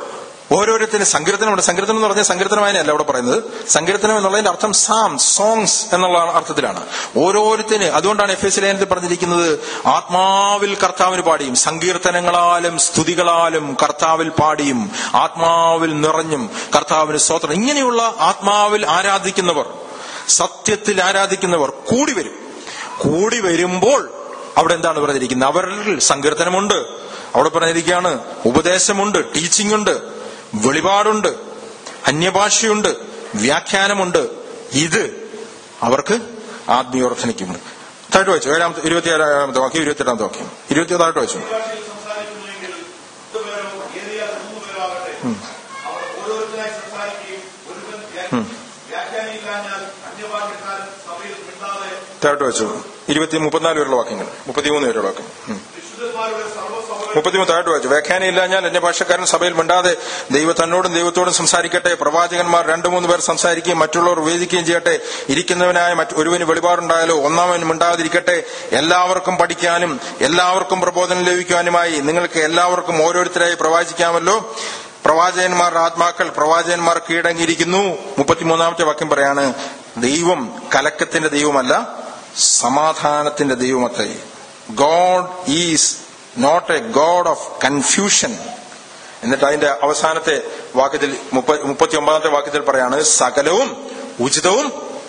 ഓരോരുത്തരും സങ്കീർത്തനമുണ്ട് സങ്കീർത്തനം എന്ന് പറഞ്ഞാൽ സങ്കീർത്തനം വായനയല്ല അവിടെ പറയുന്നത് സങ്കീർത്തനം എന്നുള്ളതിന്റെ അർത്ഥം സാം സോങ്സ് എന്നുള്ള അർത്ഥത്തിലാണ് ഓരോരുത്തര് അതുകൊണ്ടാണ് എഫ് എസ് ലേഖനത്തിൽ പറഞ്ഞിരിക്കുന്നത് ആത്മാവിൽ കർത്താവിന് പാടിയും സങ്കീർത്തനങ്ങളാലും സ്തുതികളാലും കർത്താവിൽ പാടിയും ആത്മാവിൽ നിറഞ്ഞും കർത്താവിന് സ്തോത്രം ഇങ്ങനെയുള്ള ആത്മാവിൽ ആരാധിക്കുന്നവർ സത്യത്തിൽ ആരാധിക്കുന്നവർ കൂടി വരും കൂടി വരുമ്പോൾ അവിടെ എന്താണ് പറഞ്ഞിരിക്കുന്നത് അവരിൽ സങ്കീർത്തനമുണ്ട് അവിടെ പറഞ്ഞിരിക്കുകയാണ് ഉപദേശമുണ്ട് ടീച്ചിങ് ഉണ്ട് വെളിപാടുണ്ട് അന്യഭാഷയുണ്ട് വ്യാഖ്യാനമുണ്ട് ഇത് അവർക്ക് ആത്മീയവർദ്ധനയ്ക്കും താഴ്ത്തു വെച്ചു ഏഴാമത്തെ ഇരുപത്തി ഏഴാമത്തെ വാക്യം ഇരുപത്തി എട്ടാമത്തെ വാക്യം ഇരുപത്തി താഴ്ത്തു വെച്ചു ഭാഷയിൽ സംസാരിക്കുന്നുവെങ്കിൽ രണ്ടുപേരോ ഏറിയാൽ മൂന്ന് പേരോ ആകട്ടെ അവർ ഓരോരുത്തരായി സംസാരിക്കുകയും ഒരുവൻ വ്യാ- വ്യാഖ്യാനിയില്ലാഞ്ഞാൽ അന്യഭാഷക്കാരൻ സഭയിൽ മിണ്ടാതെ താഴ്ത്തു വെച്ചു ഇരുപത്തി മുപ്പത്തിനാല് വരെയുള്ള വാക്യങ്ങൾ മുപ്പത്തിമൂന്ന് വരെയുള്ള വാക്യം ഉം. വിശുദ്ധന്മാരുടെ സർവ്വസഭ മുപ്പത്തിമൂന്ന് താഴ്ത്തു വായിച്ചു വ്യാഖ്യാനമില്ലാഞ്ഞാൽ അന്യഭാഷക്കാരൻ സഭയിൽ മിണ്ടാതെ ദൈവ തന്നോടും ദൈവത്തോടും സംസാരിക്കട്ടെ പ്രവാചകന്മാർ രണ്ടു മൂന്ന് പേർ സംസാരിക്കുകയും മറ്റുള്ളവർ വേദിക്കുകയും ചെയ്യട്ടെ ഇരിക്കുന്നവനായ മറ്റ് ഒരുവന് വെളിപാടുണ്ടായാലോ ഒന്നാമൻ മിണ്ടാതിരിക്കട്ടെ എല്ലാവർക്കും പഠിക്കാനും എല്ലാവർക്കും പ്രബോധനം ലഭിക്കാനുമായി നിങ്ങൾക്ക് എല്ലാവർക്കും ഓരോരുത്തരായി പ്രവാചിക്കാമല്ലോ പ്രവാചകന്മാരുടെ ആത്മാക്കൾ പ്രവാചകന്മാർ കീഴടങ്ങിയിരിക്കുന്നു മുപ്പത്തിമൂന്നാമത്തെ വാക്യം പറയാണ് ദൈവം കലക്കത്തിന്റെ ദൈവമല്ല സമാധാനത്തിന്റെ ദൈവമത്രേ God is not a God of confusion എന്നിട്ട് അതിന്റെ അവസാനത്തെ വാക്യത്തിൽ മുപ്പത്തി ഒമ്പതാമത്തെ വാക്യത്തിൽ പറയാണ് സകലവും ഉചിതവും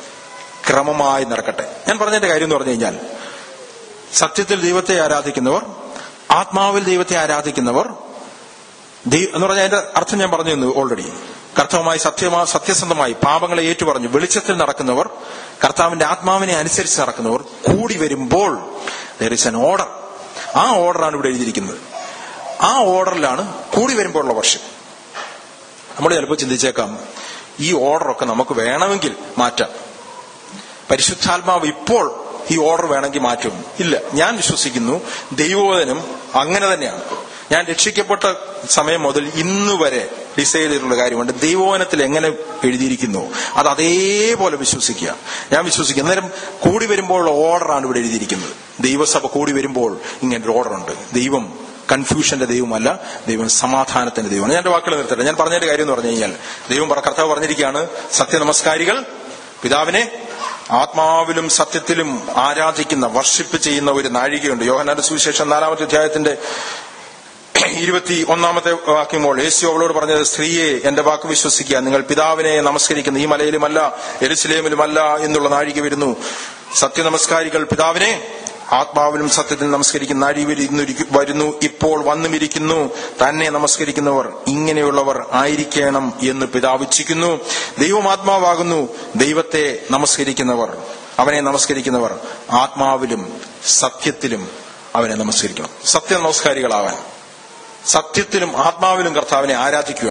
ക്രമമായി നടക്കട്ടെ ഞാൻ പറഞ്ഞതിന്റെ കാര്യം എന്ന് പറഞ്ഞു കഴിഞ്ഞാൽ സത്യത്തിൽ ദൈവത്തെ ആരാധിക്കുന്നവർ ആത്മാവിൽ ദൈവത്തെ ആരാധിക്കുന്നവർ ദൈ- എന്ന് പറഞ്ഞാൽ അതിന്റെ അർത്ഥം ഞാൻ പറഞ്ഞു തന്നു ഓൾറെഡി കർത്തവമായി സത്യമാ സത്യസന്ധമായി പാപങ്ങളെ ഏറ്റുപറഞ്ഞു വെളിച്ചത്തിൽ നടക്കുന്നവർ കർത്താവിന്റെ ആത്മാവിനെ അനുസരിച്ച് നടക്കുന്നവർ കൂടി വരുമ്പോൾ ദർ ഇസ് എൻ ഓർഡർ ആ ഓർഡറാണ് ഇവിടെ എഴുതിയിരിക്കുന്നത് ആ ഓർഡറിലാണ് കൂടി വരുമ്പോഴുള്ള വർഷം നമ്മൾ ചിലപ്പോൾ ചിന്തിച്ചേക്കാം ഈ ഓർഡറൊക്കെ നമുക്ക് വേണമെങ്കിൽ മാറ്റാം പരിശുദ്ധാത്മാവ് ഇപ്പോൾ ഈ ഓർഡർ വേണമെങ്കിൽ മാറ്റും ഇല്ല ഞാൻ വിശ്വസിക്കുന്നു ദൈവോധനം അങ്ങനെ തന്നെയാണ് ഞാൻ രക്ഷിക്കപ്പെട്ട സമയം മുതൽ ഇന്ന് വരെ ഡിസൈഡ് ചെയ്തിട്ടുള്ള കാര്യമുണ്ട് ദൈവോധനത്തിൽ എങ്ങനെ എഴുതിയിരിക്കുന്നു അത് അതേപോലെ വിശ്വസിക്കുക ഞാൻ വിശ്വസിക്കുന്നു അന്നേരം കൂടി വരുമ്പോഴുള്ള ഓർഡറാണ് ഇവിടെ എഴുതിയിരിക്കുന്നത് ദൈവസഭ കൂടി വരുമ്പോൾ ഇങ്ങനെ ഒരു ഓർഡറുണ്ട് ദൈവം കൺഫ്യൂഷന്റെ ദൈവമല്ല ദൈവം സമാധാനത്തിന്റെ ദൈവമാണ് ഞാൻ എന്റെ വാക്കുകൾ നിർത്തട്ടെ ഞാൻ പറഞ്ഞതിന്റെ കാര്യം എന്ന് പറഞ്ഞു കഴിഞ്ഞാൽ ദൈവം പറ- കർത്താവ് പറഞ്ഞിരിക്കുകയാണ് സത്യനമസ്കാരികൾ പിതാവിനെ ആത്മാവിലും സത്യത്തിലും ആരാധിക്കുന്ന വർഷിപ്പ് ചെയ്യുന്ന ഒരു നാഴികയുണ്ട് യോഹനാന്റെ സുവിശേഷം നാലാമത്തെ അധ്യായത്തിന്റെ ഇരുപത്തി ഒന്നാമത്തെ വാക്യമോൾ യേശു അവളോട് പറഞ്ഞത് സ്ത്രീയെ എന്റെ വാക്ക് വിശ്വസിക്കുക നിങ്ങൾ പിതാവിനെ നമസ്കരിക്കുന്ന ഈ മലയിലുമല്ല എരുസലേമിലുമല്ല എന്നുള്ള നാഴിക വരുന്നു സത്യനമസ്കാരികൾ പിതാവിനെ ആത്മാവിലും സത്യത്തിൽ നമസ്കരിക്കുന്ന നാഴി വരുന്നു- വരുന്നു ഇപ്പോൾ വന്നുമിരിക്കുന്നു തന്നെ നമസ്കരിക്കുന്നവർ ഇങ്ങനെയുള്ളവർ ആയിരിക്കണം എന്ന് പിതാവ് ഇച്ഛിക്കുന്നു ദൈവം ആത്മാവാകുന്നു ദൈവത്തെ നമസ്കരിക്കുന്നവർ അവനെ നമസ്കരിക്കുന്നവർ ആത്മാവിലും സത്യത്തിലും അവനെ നമസ്കരിക്കണം സത്യ നമസ്കാരികളാവാൻ സത്യത്തിലും ആത്മാവിലും കർത്താവിനെ ആരാധിക്കുക